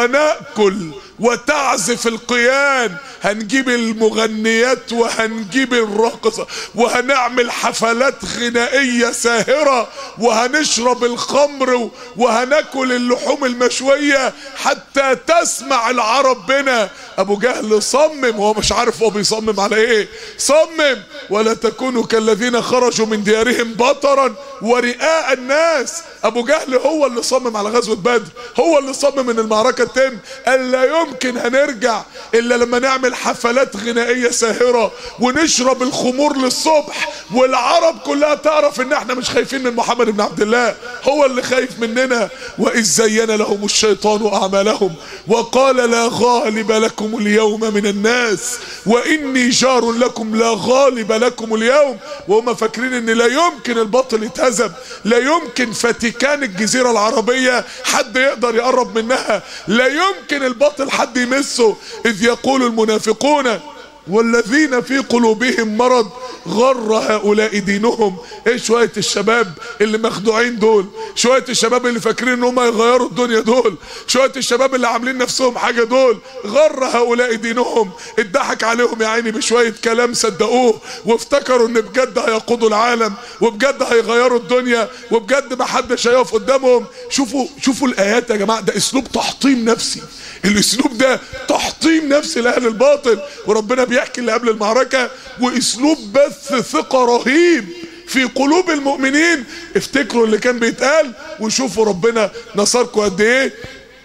ونأكل وتعزف القيان هنجيب المغنيات وهنجيب الرقصة وهنعمل حفلات غنائية ساهرة وهنشرب الخمر وهناكل اللحوم المشوية حتى تسمع العرب بنا ابو جهل صمم هو مش عارف هو بيصمم على ايه صمم ولا تكونوا كالذين خرجوا من ديارهم بطرا ورئاء الناس ابو جهل هو اللي صمم على غزوة بدر هو اللي صمم ان المعركة تتم قال لا يمكن هنرجع الا لما نعمل حفلات غنائية ساهرة ونشرب الخمور للصبح والعرب كلها تعرف ان احنا مش خايفين من محمد بن عبد الله هو اللي خايف مننا واذ زين لهم الشيطان اعمالهم وقال لا غالب لكم اليوم من الناس واني جار لكم لا غالب لكم اليوم وهم فاكرين ان لا يمكن الباطل يتهزم لا يمكن فاتيكان الجزيرة العربية حد يقدر يقرب منها لا يمكن الباطل حد يمسه اذ يقول المنافقون والذين في قلوبهم مرض غر هؤلاء دينهم ايه شوية الشباب اللي مخدوعين دول شوية الشباب اللي فاكرين ان هم يغيروا الدنيا دول شوية الشباب اللي عاملين نفسهم حاجة دول غر هؤلاء دينهم اتضحك عليهم يا عيني بشوية كلام صدقوه وافتكروا ان بجد هيقودوا العالم وبجد هيغيروا الدنيا وبجد ما حدش هيقف قدامهم شوفوا شوفوا الايات يا جماعة ده اسلوب تحطيم نفسي الاسلوب ده تحطيم نفسي لاهل الباطل وربنا بيحكي اللي قبل المعركة واسلوب بث ثقة رهيب في قلوب المؤمنين افتكروا اللي كان بيتقال وشوفوا ربنا نصركم قد ايه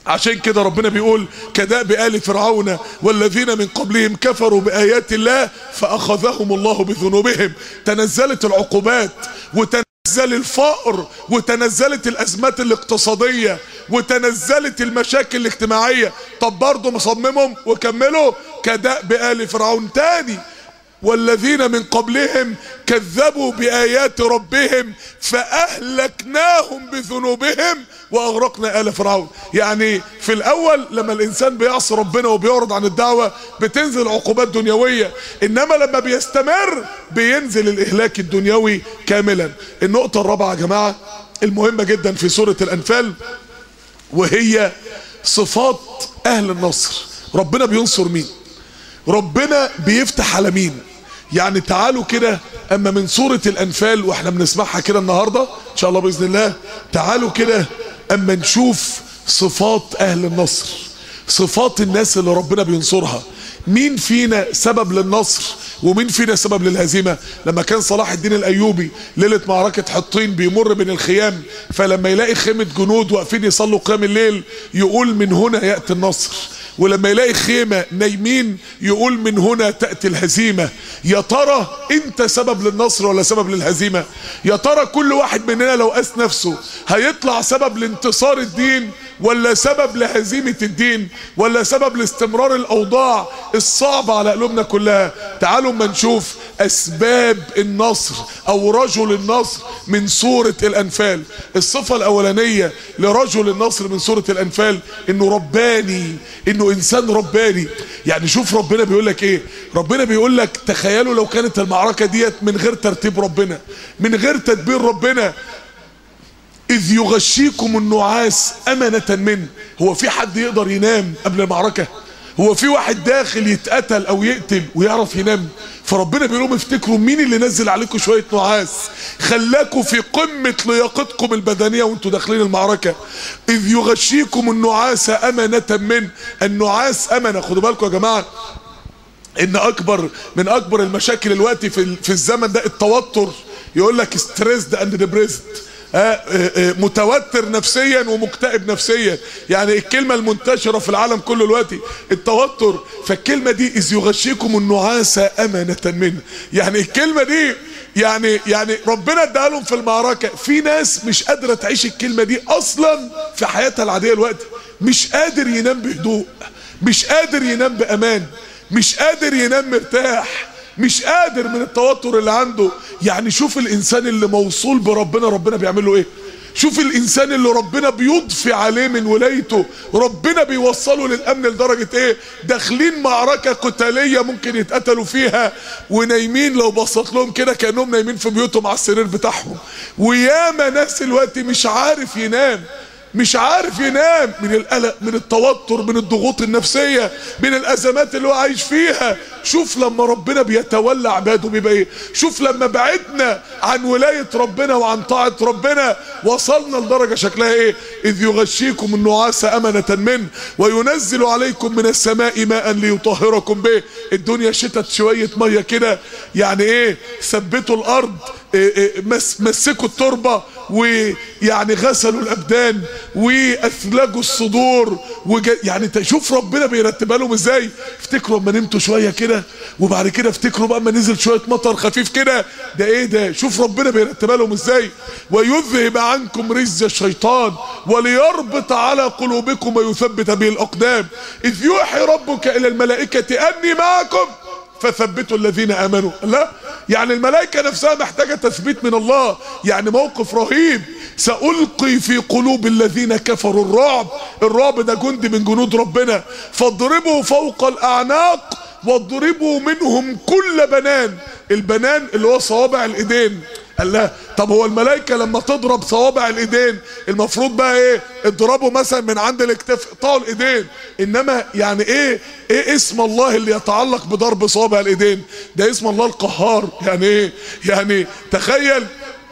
عشان كده ربنا بيقول كداب آل فرعون والذين من قبلهم كفروا بآيات الله فأخذهم الله بذنوبهم تنزلت العقوبات وتنزل الفقر وتنزلت الأزمات الاقتصادية وتنزلت المشاكل الاجتماعية طب برضه مصممهم وكملوا كداب آل فرعون تاني والذين من قبلهم كذبوا بآيات ربهم فأهلكناهم بذنوبهم وأغرقنا آل فرعون يعني في الأول لما الإنسان بيعصي ربنا وبيعرض عن الدعوة بتنزل عقوبات دنيوية إنما لما بيستمر بينزل الإهلاك الدنيوي كاملا النقطة الرابعة يا جماعة المهمة جدا في سورة الأنفال وهي صفات أهل النصر ربنا بينصر مين ربنا بيفتح على مين يعني تعالوا كده اما من سورة الانفال واحنا بنسمعها كده النهاردة ان شاء الله باذن الله تعالوا كده اما نشوف صفات اهل النصر صفات الناس اللي ربنا بينصرها مين فينا سبب للنصر ومين فينا سبب للهزيمة لما كان صلاح الدين الايوبي ليلة معركة حطين بيمر بين الخيام فلما يلاقي خيمة جنود واقفين يصلوا قيام الليل يقول من هنا يأتي النصر ولما يلاقي خيمة نايمين يقول من هنا تأتي الهزيمة يا ترى انت سبب للنصر ولا سبب للهزيمة يا ترى كل واحد مننا لو قاس نفسه هيطلع سبب لانتصار الدين ولا سبب لهزيمة الدين ولا سبب لاستمرار الأوضاع الصعبة على قلوبنا كلها تعالوا ما نشوف أسباب النصر أو رجل النصر من سورة الأنفال الصفة الأولانية لرجل النصر من سورة الأنفال إنه رباني إنه إنسان رباني يعني شوف ربنا بيقول لك إيه ربنا بيقول لك تخيلوا لو كانت المعركة ديت من غير ترتيب ربنا من غير تدبير ربنا إذ يغشيكم النعاس أمنة منه هو في حد يقدر ينام قبل المعركة هو في واحد داخل يتقتل أو يقتل ويعرف ينام فربنا بيقول لهم افتكروا مين اللي نزل عليكم شوية نعاس خلاكم في قمة لياقتكم البدنية وانتوا داخلين المعركة إذ يغشيكم النعاس أمنة منه النعاس أمنة خدوا بالكم يا جماعة ان اكبر من اكبر المشاكل الوقت في في الزمن ده التوتر يقول لك ستريسد اند ديبريسد متوتر نفسيا ومكتئب نفسيا يعني الكلمة المنتشرة في العالم كله دلوقتي التوتر فالكلمة دي إذ يغشيكم النعاس أمانة منه يعني الكلمة دي يعني يعني ربنا اداها لهم في المعركة في ناس مش قادرة تعيش الكلمة دي أصلا في حياتها العادية الوقت مش قادر ينام بهدوء مش قادر ينام بأمان مش قادر ينام مرتاح مش قادر من التوتر اللي عنده يعني شوف الانسان اللي موصول بربنا ربنا بيعمل له ايه شوف الانسان اللي ربنا بيضفي عليه من ولايته ربنا بيوصله للامن لدرجة ايه داخلين معركة قتالية ممكن يتقتلوا فيها ونايمين لو بصت لهم كده كانهم نايمين في بيوتهم على السرير بتاعهم وياما ناس الوقت مش عارف ينام مش عارف ينام من القلق من التوتر من الضغوط النفسية من الأزمات اللي هو عايش فيها شوف لما ربنا بيتولى عباده بيبقى ايه شوف لما بعدنا عن ولاية ربنا وعن طاعة ربنا وصلنا لدرجة شكلها ايه إذ يغشيكم النعاس أمنة منه وينزل عليكم من السماء ماء ليطهركم به الدنيا شتت شوية مية كده يعني ايه ثبتوا الأرض إيه إيه مس مسكوا التربة ويعني غسلوا الابدان واثلجوا الصدور وج... يعني تشوف ربنا بيرتبها لهم ازاي افتكروا اما نمتوا شويه كده وبعد كده افتكروا بقى اما نزل شويه مطر خفيف كده ده ايه ده شوف ربنا بيرتبها لهم ازاي ويذهب عنكم رجز الشيطان وليربط على قلوبكم ويثبت به الاقدام اذ يوحي ربك الى الملائكه اني معكم فثبتوا الذين امنوا لا يعني الملائكة نفسها محتاجة تثبيت من الله يعني موقف رهيب سألقي في قلوب الذين كفروا الرعب الرعب ده جند من جنود ربنا فاضربوا فوق الأعناق واضربوا منهم كل بنان البنان اللي هو صوابع الايدين قال لها طب هو الملائكه لما تضرب صوابع الايدين المفروض بقى ايه اضربوا مثلا من عند الاكتاف اقطعوا الايدين انما يعني ايه ايه اسم الله اللي يتعلق بضرب صوابع الايدين ده اسم الله القهار يعني ايه يعني تخيل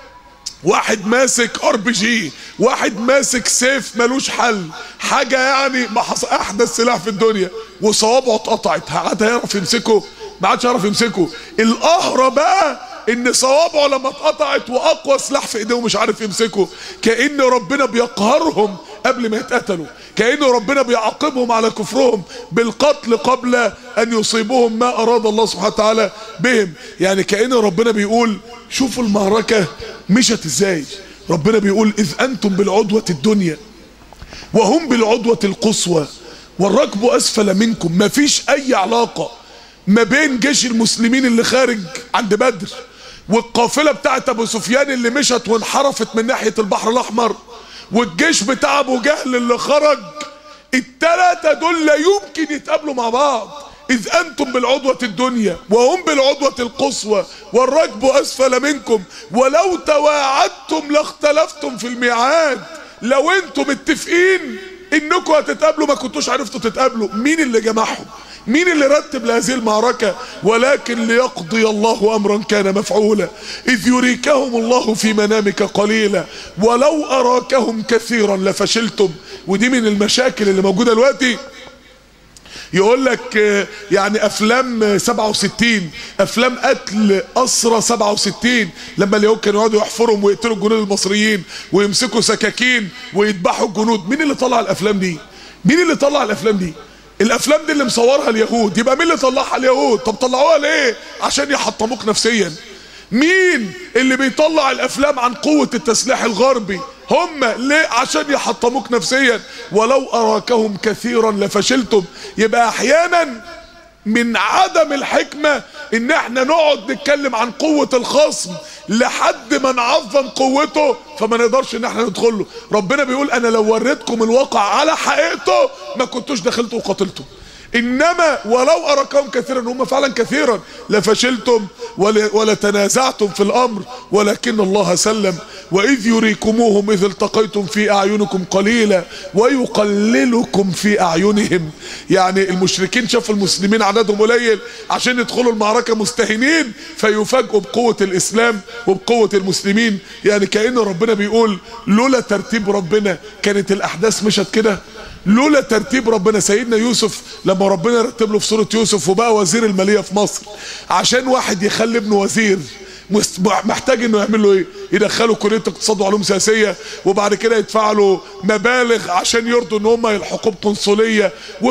واحد ماسك ار بي جي واحد ماسك سيف ملوش حل حاجه يعني ما حص... احدث سلاح في الدنيا وصوابعه اتقطعت حد هيعرف يمسكه ما عادش يعرف يمسكه القهره بقى ان صوابعه لما اتقطعت واقوى سلاح في ايديه مش عارف يمسكه كان ربنا بيقهرهم قبل ما يتقتلوا كأن ربنا بيعاقبهم على كفرهم بالقتل قبل أن يصيبهم ما أراد الله سبحانه وتعالى بهم يعني كأن ربنا بيقول شوفوا المعركة مشت ازاي ربنا بيقول إذ أنتم بالعدوة الدنيا وهم بالعدوة القصوى والركب أسفل منكم مفيش أي علاقة ما بين جيش المسلمين اللي خارج عند بدر والقافلة بتاعت أبو سفيان اللي مشت وانحرفت من ناحية البحر الأحمر والجيش بتاع أبو جهل اللي خرج التلاتة دول لا يمكن يتقابلوا مع بعض إذ أنتم بالعدوة الدنيا وهم بالعدوة القصوى والركب أسفل منكم ولو تواعدتم لاختلفتم في الميعاد لو انتم متفقين انكم هتتقابلوا ما كنتوش عرفتوا تتقابلوا مين اللي جمعهم مين اللي رتب لهذه المعركة ولكن ليقضي الله أمرا كان مفعولا إذ يريكهم الله في منامك قليلا ولو أراكهم كثيرا لفشلتم ودي من المشاكل اللي موجودة دلوقتي يقول لك يعني افلام 67 افلام قتل اسرى 67 لما اليهود كانوا يقعدوا يحفرهم ويقتلوا الجنود المصريين ويمسكوا سكاكين ويذبحوا الجنود مين اللي طلع الافلام دي مين اللي طلع الافلام دي الافلام دي اللي مصورها اليهود يبقى مين اللي طلعها اليهود طب طلعوها ليه عشان يحطموك نفسيا مين اللي بيطلع الافلام عن قوة التسليح الغربي هم ليه عشان يحطموك نفسيا ولو اراكهم كثيرا لفشلتم يبقى احيانا من عدم الحكمة ان احنا نقعد نتكلم عن قوة الخصم لحد ما نعظم قوته فما نقدرش ان احنا ندخل له ربنا بيقول انا لو وريتكم الواقع على حقيقته ما كنتوش دخلتوا وقاتلتم انما ولو اراكم كثيرا هم فعلا كثيرا لفشلتم ولا تنازعتم في الامر ولكن الله سلم واذ يريكموهم اذ التقيتم في اعينكم قليلا ويقللكم في اعينهم يعني المشركين شافوا المسلمين عددهم قليل عشان يدخلوا المعركه مستهينين فيفاجئوا بقوه الاسلام وبقوه المسلمين يعني كان ربنا بيقول لولا ترتيب ربنا كانت الاحداث مشت كده لولا ترتيب ربنا سيدنا يوسف لما ربنا رتب له في سوره يوسف وبقى وزير الماليه في مصر عشان واحد يخلي ابنه وزير محتاج انه يعمل له ايه يدخله كليه اقتصاد وعلوم سياسيه وبعد كده يدفع له مبالغ عشان يرضوا ان هم يلحقوه بقنصليه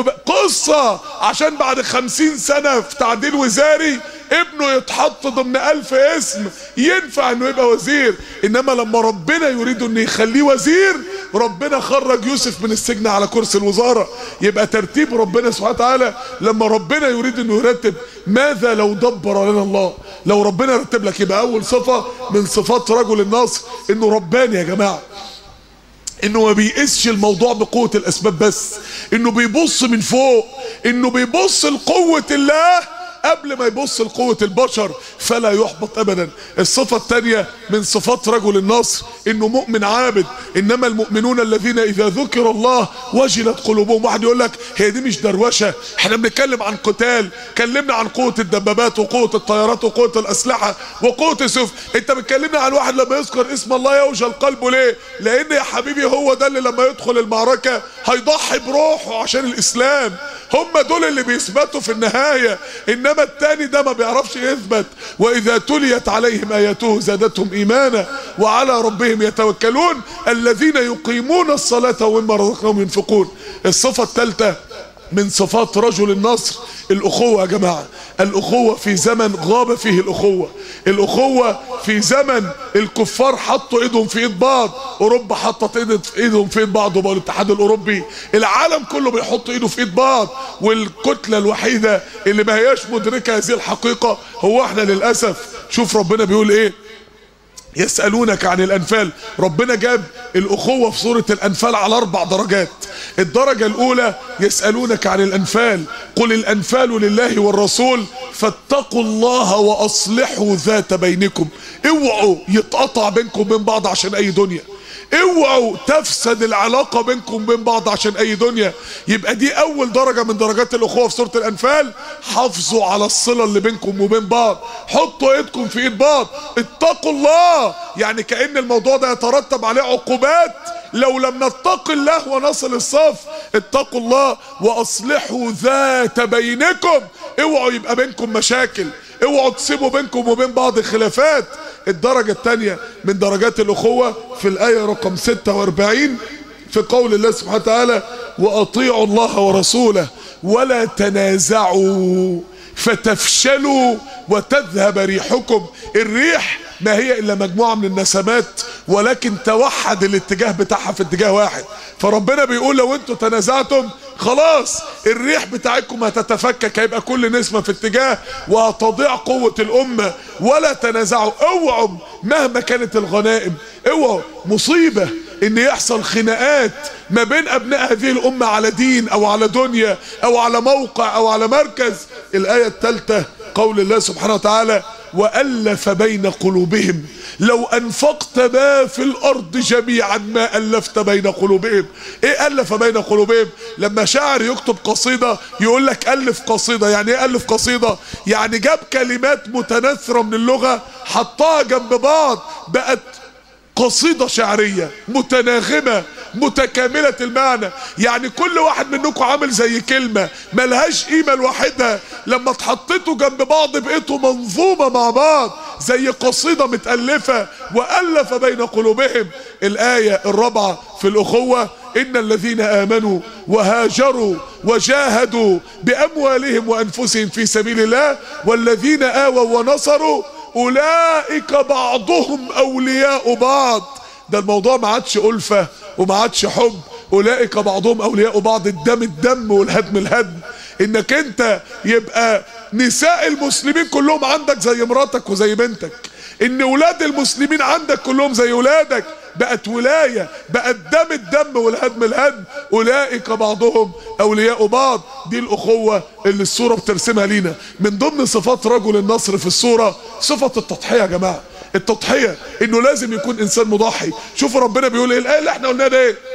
قصه عشان بعد خمسين سنه في تعديل وزاري ابنه يتحط ضمن ألف اسم ينفع انه يبقى وزير انما لما ربنا يريد انه يخليه وزير ربنا خرج يوسف من السجن على كرسي الوزارة يبقى ترتيب ربنا سبحانه وتعالى لما ربنا يريد انه يرتب ماذا لو دبر لنا الله لو ربنا رتب لك يبقى اول صفة من صفات رجل النصر انه رباني يا جماعة انه ما بيقيسش الموضوع بقوة الاسباب بس انه بيبص من فوق انه بيبص لقوة الله قبل ما يبص لقوة البشر فلا يحبط ابدا الصفة الثانية من صفات رجل النصر انه مؤمن عابد انما المؤمنون الذين اذا ذكر الله وجلت قلوبهم واحد يقول لك هي دي مش دروشة احنا بنتكلم عن قتال كلمنا عن قوة الدبابات وقوة الطيارات وقوة الاسلحة وقوة السيوف انت بتكلمنا عن واحد لما يذكر اسم الله يوجل قلبه ليه لان يا حبيبي هو ده اللي لما يدخل المعركة هيضحي بروحه عشان الاسلام هم دول اللي بيثبتوا في النهاية انما التاني ده ما بيعرفش يثبت واذا تليت عليهم اياته زادتهم ايمانا وعلى ربهم يتوكلون الذين يقيمون الصلاة ومما رزقناهم ينفقون الصفة الثالثة من صفات رجل النصر الاخوة يا جماعة الاخوة في زمن غاب فيه الاخوة الاخوة في زمن الكفار حطوا ايدهم في ايد بعض اوروبا حطت ايدهم في ايد بعض وبقى الاتحاد الاوروبي العالم كله بيحط ايده في ايد بعض والكتلة الوحيدة اللي ما هياش مدركة هذه الحقيقة هو احنا للأسف شوف ربنا بيقول ايه يسألونك عن الأنفال ربنا جاب الأخوة في سورة الأنفال على أربع درجات الدرجة الأولى يسألونك عن الأنفال قل الأنفال لله والرسول فاتقوا الله وأصلحوا ذات بينكم اوعوا يتقطع بينكم وبين بعض عشان أي دنيا اوعوا تفسد العلاقة بينكم وبين بعض عشان اي دنيا يبقى دي اول درجة من درجات الاخوة في سورة الانفال حافظوا على الصلة اللي بينكم وبين بعض حطوا ايدكم في ايد بعض اتقوا الله يعني كأن الموضوع ده يترتب عليه عقوبات لو لم نتق الله ونصل الصف اتقوا الله واصلحوا ذات بينكم اوعوا يبقى بينكم مشاكل اوعوا تسيبوا بينكم وبين بعض خلافات الدرجة الثانية من درجات الأخوة في الآية رقم 46 في قول الله سبحانه وتعالى واطيعوا الله ورسوله ولا تنازعوا فتفشلوا وتذهب ريحكم الريح ما هي الا مجموعه من النسمات ولكن توحد الاتجاه بتاعها في اتجاه واحد فربنا بيقول لو انتوا تنازعتم خلاص الريح بتاعتكم هتتفكك هيبقى كل نسمه في اتجاه وهتضيع قوه الامه ولا تنازعوا اوعوا مهما كانت الغنائم اوعوا مصيبه ان يحصل خناقات ما بين ابناء هذه الامه على دين او على دنيا او على موقع او على مركز الايه الثالثه قول الله سبحانه وتعالى والف بين قلوبهم لو انفقت ما في الارض جميعا ما الفت بين قلوبهم ايه الف بين قلوبهم لما شاعر يكتب قصيده يقول لك الف قصيده يعني ايه الف قصيده يعني جاب كلمات متناثره من اللغه حطها جنب بعض بقت قصيدة شعرية متناغمة متكاملة المعنى يعني كل واحد منكم عامل زي كلمة ملهاش قيمة لوحدها لما اتحطيتوا جنب بعض بقيتوا منظومة مع بعض زي قصيدة متألفة وألف بين قلوبهم الآية الرابعة في الأخوة إن الذين آمنوا وهاجروا وجاهدوا بأموالهم وأنفسهم في سبيل الله والذين آووا ونصروا أولئك بعضهم أولياء بعض ده الموضوع ما عادش ألفة وما عادش حب أولئك بعضهم أولياء بعض الدم الدم والهدم الهدم إنك أنت يبقى نساء المسلمين كلهم عندك زي مراتك وزي بنتك إن ولاد المسلمين عندك كلهم زي ولادك بقت ولاية بقت دم الدم والهدم الهدم أولئك بعضهم أولياء بعض دي الأخوة اللي الصورة بترسمها لينا من ضمن صفات رجل النصر في الصورة صفة التضحية يا جماعة التضحية انه لازم يكون انسان مضحي شوفوا ربنا بيقول ايه الايه اللي احنا قلناها ده ايه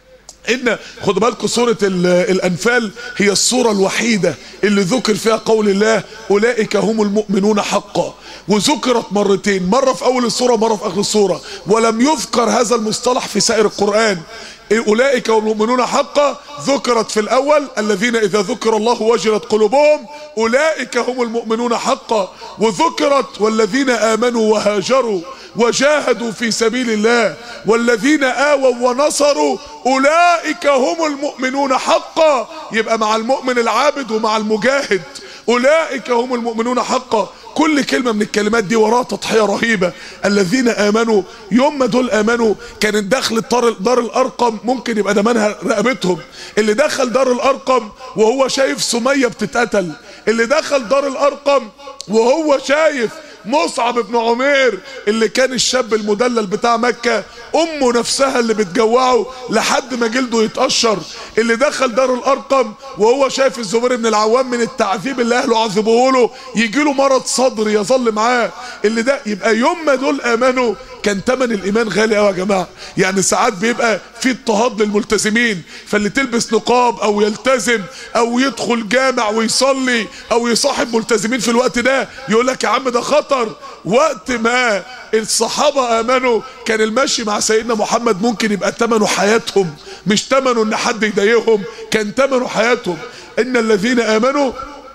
ان خدوا بالكم سوره الانفال هي السوره الوحيده اللي ذكر فيها قول الله اولئك هم المؤمنون حقا وذكرت مرتين مره في اول السوره ومره في اخر السوره ولم يذكر هذا المصطلح في سائر القران أولئك هم المؤمنون حقا ذكرت في الأول الذين إذا ذكر الله وجلت قلوبهم أولئك هم المؤمنون حقا وذكرت والذين آمنوا وهاجروا وجاهدوا في سبيل الله والذين آووا ونصروا أولئك هم المؤمنون حقا يبقى مع المؤمن العابد ومع المجاهد أولئك هم المؤمنون حقا كل كلمة من الكلمات دي وراها تضحية رهيبة الذين آمنوا يوم ما دول آمنوا كانت دخل دار, دار الأرقم ممكن يبقى دمانها رقبتهم اللي دخل دار الأرقم وهو شايف سمية بتتقتل اللي دخل دار الأرقم وهو شايف مصعب بن عمير اللي كان الشاب المدلل بتاع مكة امه نفسها اللي بتجوعه لحد ما جلده يتقشر اللي دخل دار الارقم وهو شايف الزبير بن العوام من التعذيب اللي اهله عذبوه له يجي له مرض صدر يظل معاه اللي ده يبقى يوم ما دول امنوا كان تمن الايمان غالي قوي يا جماعه يعني ساعات بيبقى في اضطهاد للملتزمين فاللي تلبس نقاب او يلتزم او يدخل جامع ويصلي او يصاحب ملتزمين في الوقت ده يقول لك يا عم ده خطر وقت ما الصحابه امنوا كان المشي مع سيدنا محمد ممكن يبقى ثمنه حياتهم مش ثمنه ان حد يضايقهم كان ثمنه حياتهم ان الذين امنوا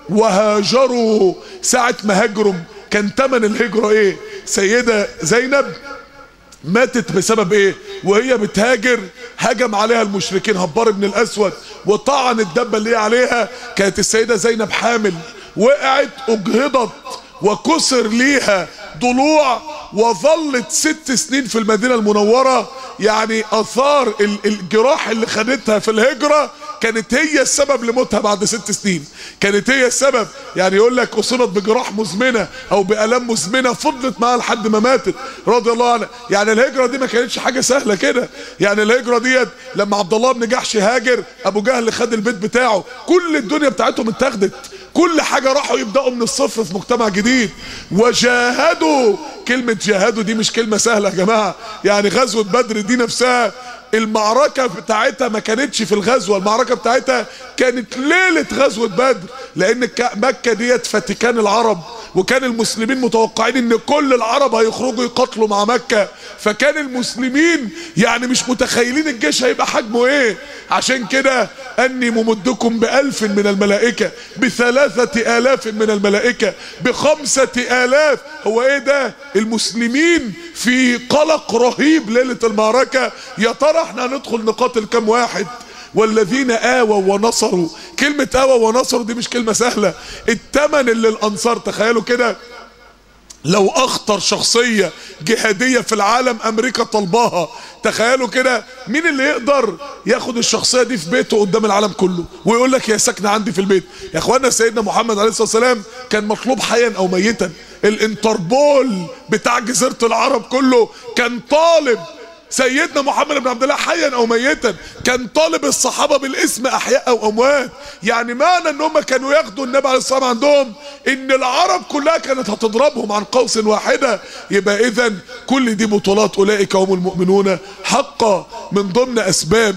وهاجروا ساعه ما هاجروا كان ثمن الهجره ايه سيده زينب ماتت بسبب ايه وهي بتهاجر هجم عليها المشركين هبار بن الاسود وطعن الدبه اللي هي عليها كانت السيده زينب حامل وقعت اجهضت وكسر ليها ضلوع وظلت ست سنين في المدينه المنوره يعني اثار الجراح اللي خدتها في الهجره كانت هي السبب لموتها بعد ست سنين كانت هي السبب يعني يقول لك اصيبت بجراح مزمنه او بالام مزمنه فضلت معاها لحد ما ماتت رضي الله عنها يعني الهجره دي ما كانتش حاجه سهله كده يعني الهجره ديت لما عبد الله بن جحش هاجر ابو جهل خد البيت بتاعه كل الدنيا بتاعتهم اتاخدت كل حاجه راحوا يبداوا من الصفر في مجتمع جديد وجاهدوا كلمه جاهدوا دي مش كلمه سهله يا جماعه يعني غزوه بدر دي نفسها المعركة بتاعتها ما كانتش في الغزوة المعركة بتاعتها كانت ليلة غزوة بدر لان مكة ديت فاتيكان العرب وكان المسلمين متوقعين ان كل العرب هيخرجوا يقاتلوا مع مكة فكان المسلمين يعني مش متخيلين الجيش هيبقى حجمه ايه عشان كده اني ممدكم بألف من الملائكة بثلاثة الاف من الملائكة بخمسة الاف هو ايه ده المسلمين في قلق رهيب ليلة المعركة يا ترى احنا هندخل نقاتل كام واحد والذين آووا ونصروا كلمة آووا ونصروا دي مش كلمة سهلة التمن اللي الأنصار تخيلوا كده لو اخطر شخصية جهادية في العالم امريكا طلباها تخيلوا كده مين اللي يقدر ياخد الشخصية دي في بيته قدام العالم كله ويقول لك يا ساكنة عندي في البيت يا اخوانا سيدنا محمد عليه الصلاة والسلام كان مطلوب حيا او ميتا الانتربول بتاع جزيرة العرب كله كان طالب سيدنا محمد بن عبد الله حيا او ميتا كان طالب الصحابه بالاسم احياء او اموات يعني معنى ان هم كانوا ياخدوا النبي عليه الصلاه والسلام عندهم ان العرب كلها كانت هتضربهم عن قوس واحده يبقى اذا كل دي بطولات اولئك هم المؤمنون حقا من ضمن اسباب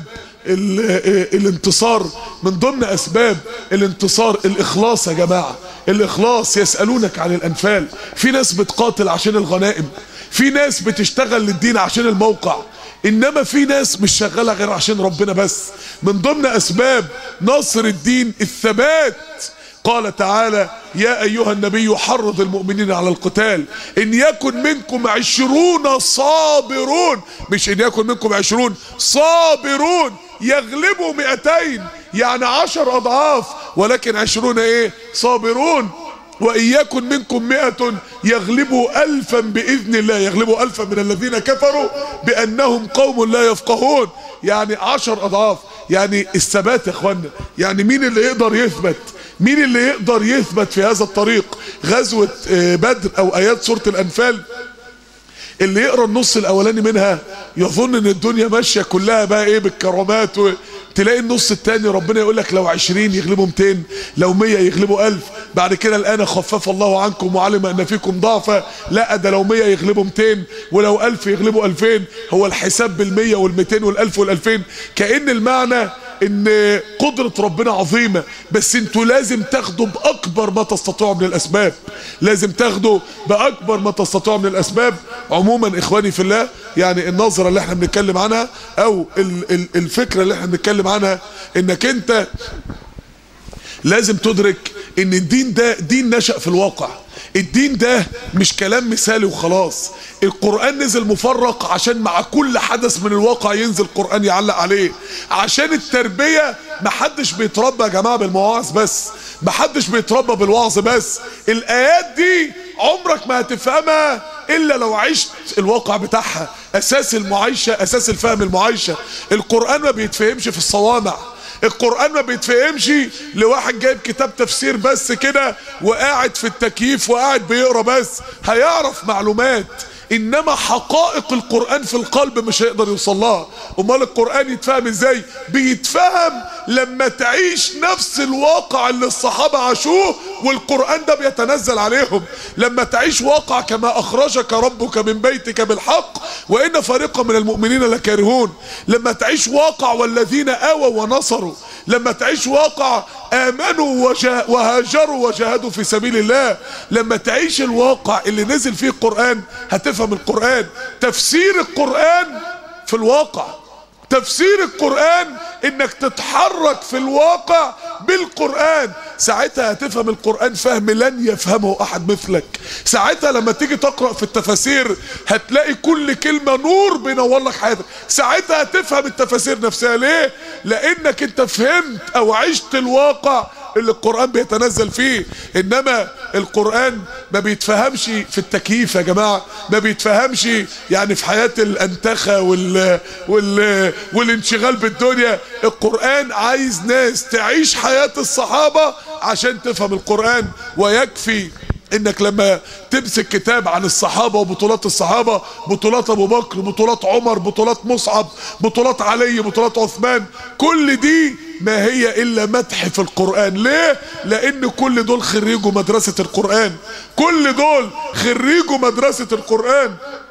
الانتصار من ضمن اسباب الانتصار الاخلاص يا جماعه الاخلاص يسالونك عن الانفال في ناس بتقاتل عشان الغنائم في ناس بتشتغل للدين عشان الموقع انما في ناس مش شغاله غير عشان ربنا بس من ضمن اسباب نصر الدين الثبات قال تعالى يا ايها النبي حرض المؤمنين على القتال ان يكن منكم عشرون صابرون مش ان يكن منكم عشرون صابرون يغلبوا مئتين يعني عشر اضعاف ولكن عشرون ايه صابرون وإن يكن منكم مئة يغلبوا ألفا بإذن الله يغلبوا ألفا من الذين كفروا بأنهم قوم لا يفقهون يعني عشر أضعاف يعني الثبات يا اخوانا يعني مين اللي يقدر يثبت مين اللي يقدر يثبت في هذا الطريق غزوة بدر أو آيات سورة الأنفال اللي يقرا النص الاولاني منها يظن ان الدنيا ماشيه كلها بقى ايه بالكرامات و... تلاقي النص التاني ربنا يقول لك لو 20 يغلبوا 200 لو 100 يغلبوا 1000 بعد كده الان خفف الله عنكم وعلم ان فيكم ضعفا لا ده لو 100 يغلبوا 200 ولو 1000 يغلبوا 2000 هو الحساب بال100 وال200 وال1000 وال2000 كأن المعنى ان قدرة ربنا عظيمة بس انتوا لازم تاخدوا باكبر ما تستطيعوا من الاسباب لازم تاخدوا باكبر ما تستطيعوا من الاسباب عموما اخواني في الله يعني النظرة اللي احنا بنتكلم عنها او الفكرة اللي احنا بنتكلم عنها انك انت لازم تدرك ان الدين ده دين نشأ في الواقع الدين ده مش كلام مثالي وخلاص القرآن نزل مفرق عشان مع كل حدث من الواقع ينزل القرآن يعلق عليه عشان التربية محدش بيتربى يا جماعة بالمواعظ بس محدش بيتربى بالوعظ بس الآيات دي عمرك ما هتفهمها إلا لو عشت الواقع بتاعها أساس المعايشة أساس الفهم المعايشة القرآن ما بيتفهمش في الصوامع القرآن ما بيتفهمش لواحد جايب كتاب تفسير بس كده وقاعد في التكييف وقاعد بيقرا بس هيعرف معلومات انما حقائق القرآن في القلب مش هيقدر يوصل لها امال القرآن يتفهم ازاي بيتفهم لما تعيش نفس الواقع اللي الصحابة عاشوه والقرآن ده بيتنزل عليهم لما تعيش واقع كما اخرجك ربك من بيتك بالحق وان فريقا من المؤمنين لكارهون لما تعيش واقع والذين اووا ونصروا لما تعيش واقع امنوا وهاجروا وجاهدوا في سبيل الله لما تعيش الواقع اللي نزل فيه القرآن هتفهم القرآن تفسير القرآن في الواقع تفسير القرآن انك تتحرك في الواقع بالقرآن ساعتها هتفهم القرآن فهم لن يفهمه احد مثلك ساعتها لما تيجي تقرأ في التفاسير هتلاقي كل كلمة نور بينور لك حياتك ساعتها هتفهم التفاسير نفسها ليه لانك انت فهمت او عشت الواقع اللي القرآن بيتنزل فيه انما القرآن ما بيتفهمش في التكييف يا جماعة ما بيتفهمش يعني في حياة الانتخة وال... وال... والانشغال بالدنيا القرآن عايز ناس تعيش حياة الصحابة عشان تفهم القرآن ويكفي انك لما تمسك كتاب عن الصحابة وبطولات الصحابة بطولات ابو بكر بطولات عمر بطولات مصعب بطولات علي بطولات عثمان كل دي ما هي الا مدح في القرآن ليه لان كل دول خريجوا مدرسة القرآن كل دول خريجوا مدرسة القرآن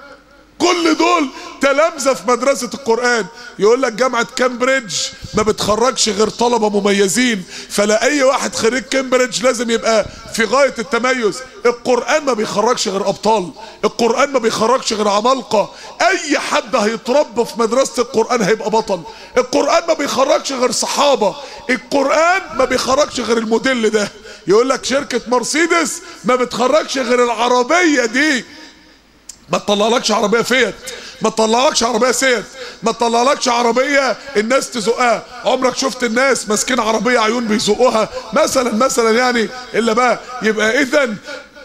كل دول تلامذة في مدرسة القرآن يقول لك جامعة كامبريدج ما بتخرجش غير طلبة مميزين فلا اي واحد خريج كامبريدج لازم يبقى في غاية التميز القرآن ما بيخرجش غير ابطال القرآن ما بيخرجش غير عمالقة اي حد هيتربى في مدرسة القرآن هيبقى بطل القرآن ما بيخرجش غير صحابة القرآن ما بيخرجش غير الموديل ده يقول لك شركة مرسيدس ما بتخرجش غير العربية دي ما تطلعلكش عربية فيت ما تطلعلكش عربيه سيت ما تطلعلكش عربيه الناس تزقها عمرك شفت الناس ماسكين عربيه عيون بيزقوها مثلا مثلا يعني الا بقى يبقى اذا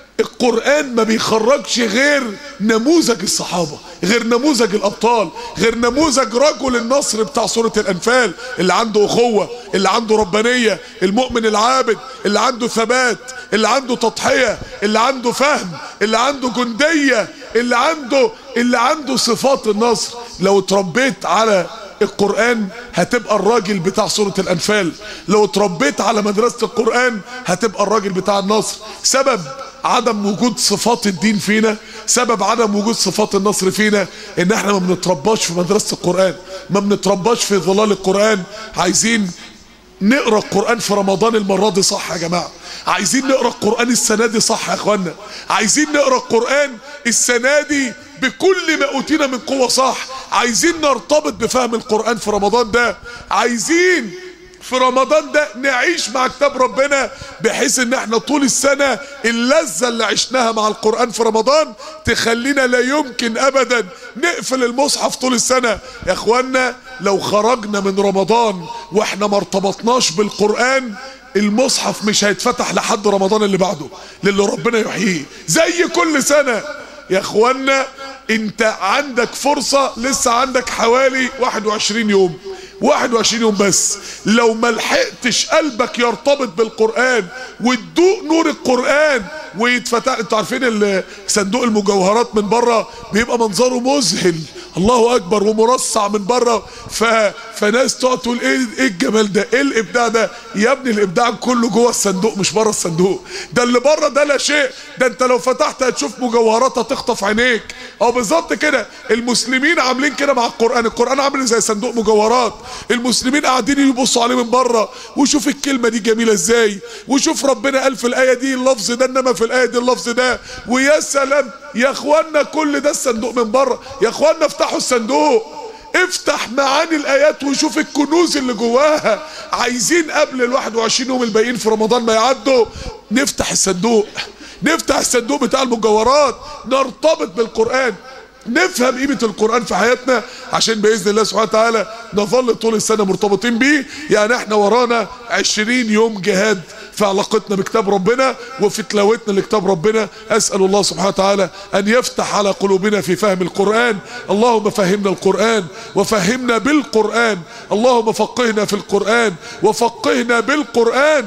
القرآن ما بيخرجش غير نموذج الصحابة غير نموذج الأبطال غير نموذج رجل النصر بتاع سورة الأنفال اللي عنده أخوة اللي عنده ربانية المؤمن العابد اللي عنده ثبات اللي عنده تضحية اللي عنده فهم اللي عنده جندية اللي عنده اللي عنده صفات النصر لو اتربيت على القرآن هتبقى الراجل بتاع سورة الأنفال لو اتربيت على مدرسة القرآن هتبقى الراجل بتاع النصر سبب عدم وجود صفات الدين فينا سبب عدم وجود صفات النصر فينا ان احنا ما بنترباش في مدرسة القرآن ما بنترباش في ظلال القرآن عايزين نقرا القرآن في رمضان المرة دي صح يا جماعة عايزين نقرا القرآن السنة دي صح يا اخوانا عايزين نقرا القرآن السنة دي بكل ما اوتينا من قوة صح عايزين نرتبط بفهم القرآن في رمضان ده عايزين في رمضان ده نعيش مع كتاب ربنا بحيث ان احنا طول السنة اللذة اللي عشناها مع القرآن في رمضان تخلينا لا يمكن ابدا نقفل المصحف طول السنة يا اخوانا لو خرجنا من رمضان واحنا ما ارتبطناش بالقرآن المصحف مش هيتفتح لحد رمضان اللي بعده للي ربنا يحييه زي كل سنة يا اخوانا انت عندك فرصة لسه عندك حوالي 21 يوم 21 يوم بس لو ما لحقتش قلبك يرتبط بالقرآن وتدوق نور القرآن ويتفتح انتوا عارفين صندوق المجوهرات من بره بيبقى منظره مذهل الله اكبر ومرصع من بره ف... فناس تقعد تقول ايه ايه الجمال ده ايه الابداع ده يا ابني الابداع كله جوه الصندوق مش بره الصندوق ده اللي بره ده لا شيء ده انت لو فتحت هتشوف مجوهرات هتخطف عينيك اه بالظبط كده المسلمين عاملين كده مع القران القران عامل زي صندوق مجوهرات المسلمين قاعدين يبصوا عليه من بره وشوف الكلمه دي جميله ازاي وشوف ربنا قال في الايه دي اللفظ ده انما في الايه دي اللفظ ده ويا سلام يا اخوانا كل ده الصندوق من بره يا اخوانا افتحوا الصندوق افتح معاني الايات وشوف الكنوز اللي جواها عايزين قبل ال 21 يوم الباقيين في رمضان ما يعدوا نفتح الصندوق نفتح الصندوق بتاع المجوهرات نرتبط بالقران نفهم قيمة القرآن في حياتنا عشان بإذن الله سبحانه وتعالى نظل طول السنة مرتبطين بيه يعني احنا ورانا عشرين يوم جهاد في علاقتنا بكتاب ربنا وفي تلاوتنا لكتاب ربنا أسأل الله سبحانه وتعالى أن يفتح على قلوبنا في فهم القرآن اللهم فهمنا القرآن وفهمنا بالقرآن اللهم فقهنا في القرآن وفقهنا بالقرآن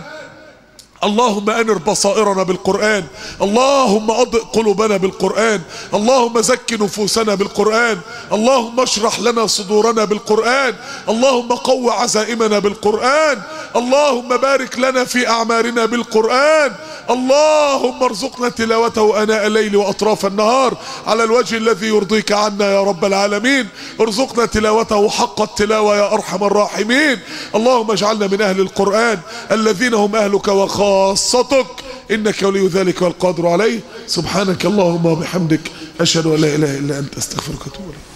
اللهم انر بصائرنا بالقرآن اللهم اضئ قلوبنا بالقرآن اللهم زك نفوسنا بالقرآن اللهم اشرح لنا صدورنا بالقرآن اللهم قو عزائمنا بالقرآن اللهم بارك لنا في اعمارنا بالقرآن اللهم ارزقنا تلاوته اناء الليل واطراف النهار على الوجه الذي يرضيك عنا يا رب العالمين ارزقنا تلاوته حق التلاوة يا ارحم الراحمين اللهم اجعلنا من اهل القرآن الذين هم اهلك وخاصتك انك ولي ذلك والقادر عليه سبحانك اللهم وبحمدك اشهد ان لا اله الا انت استغفرك واتوب اليك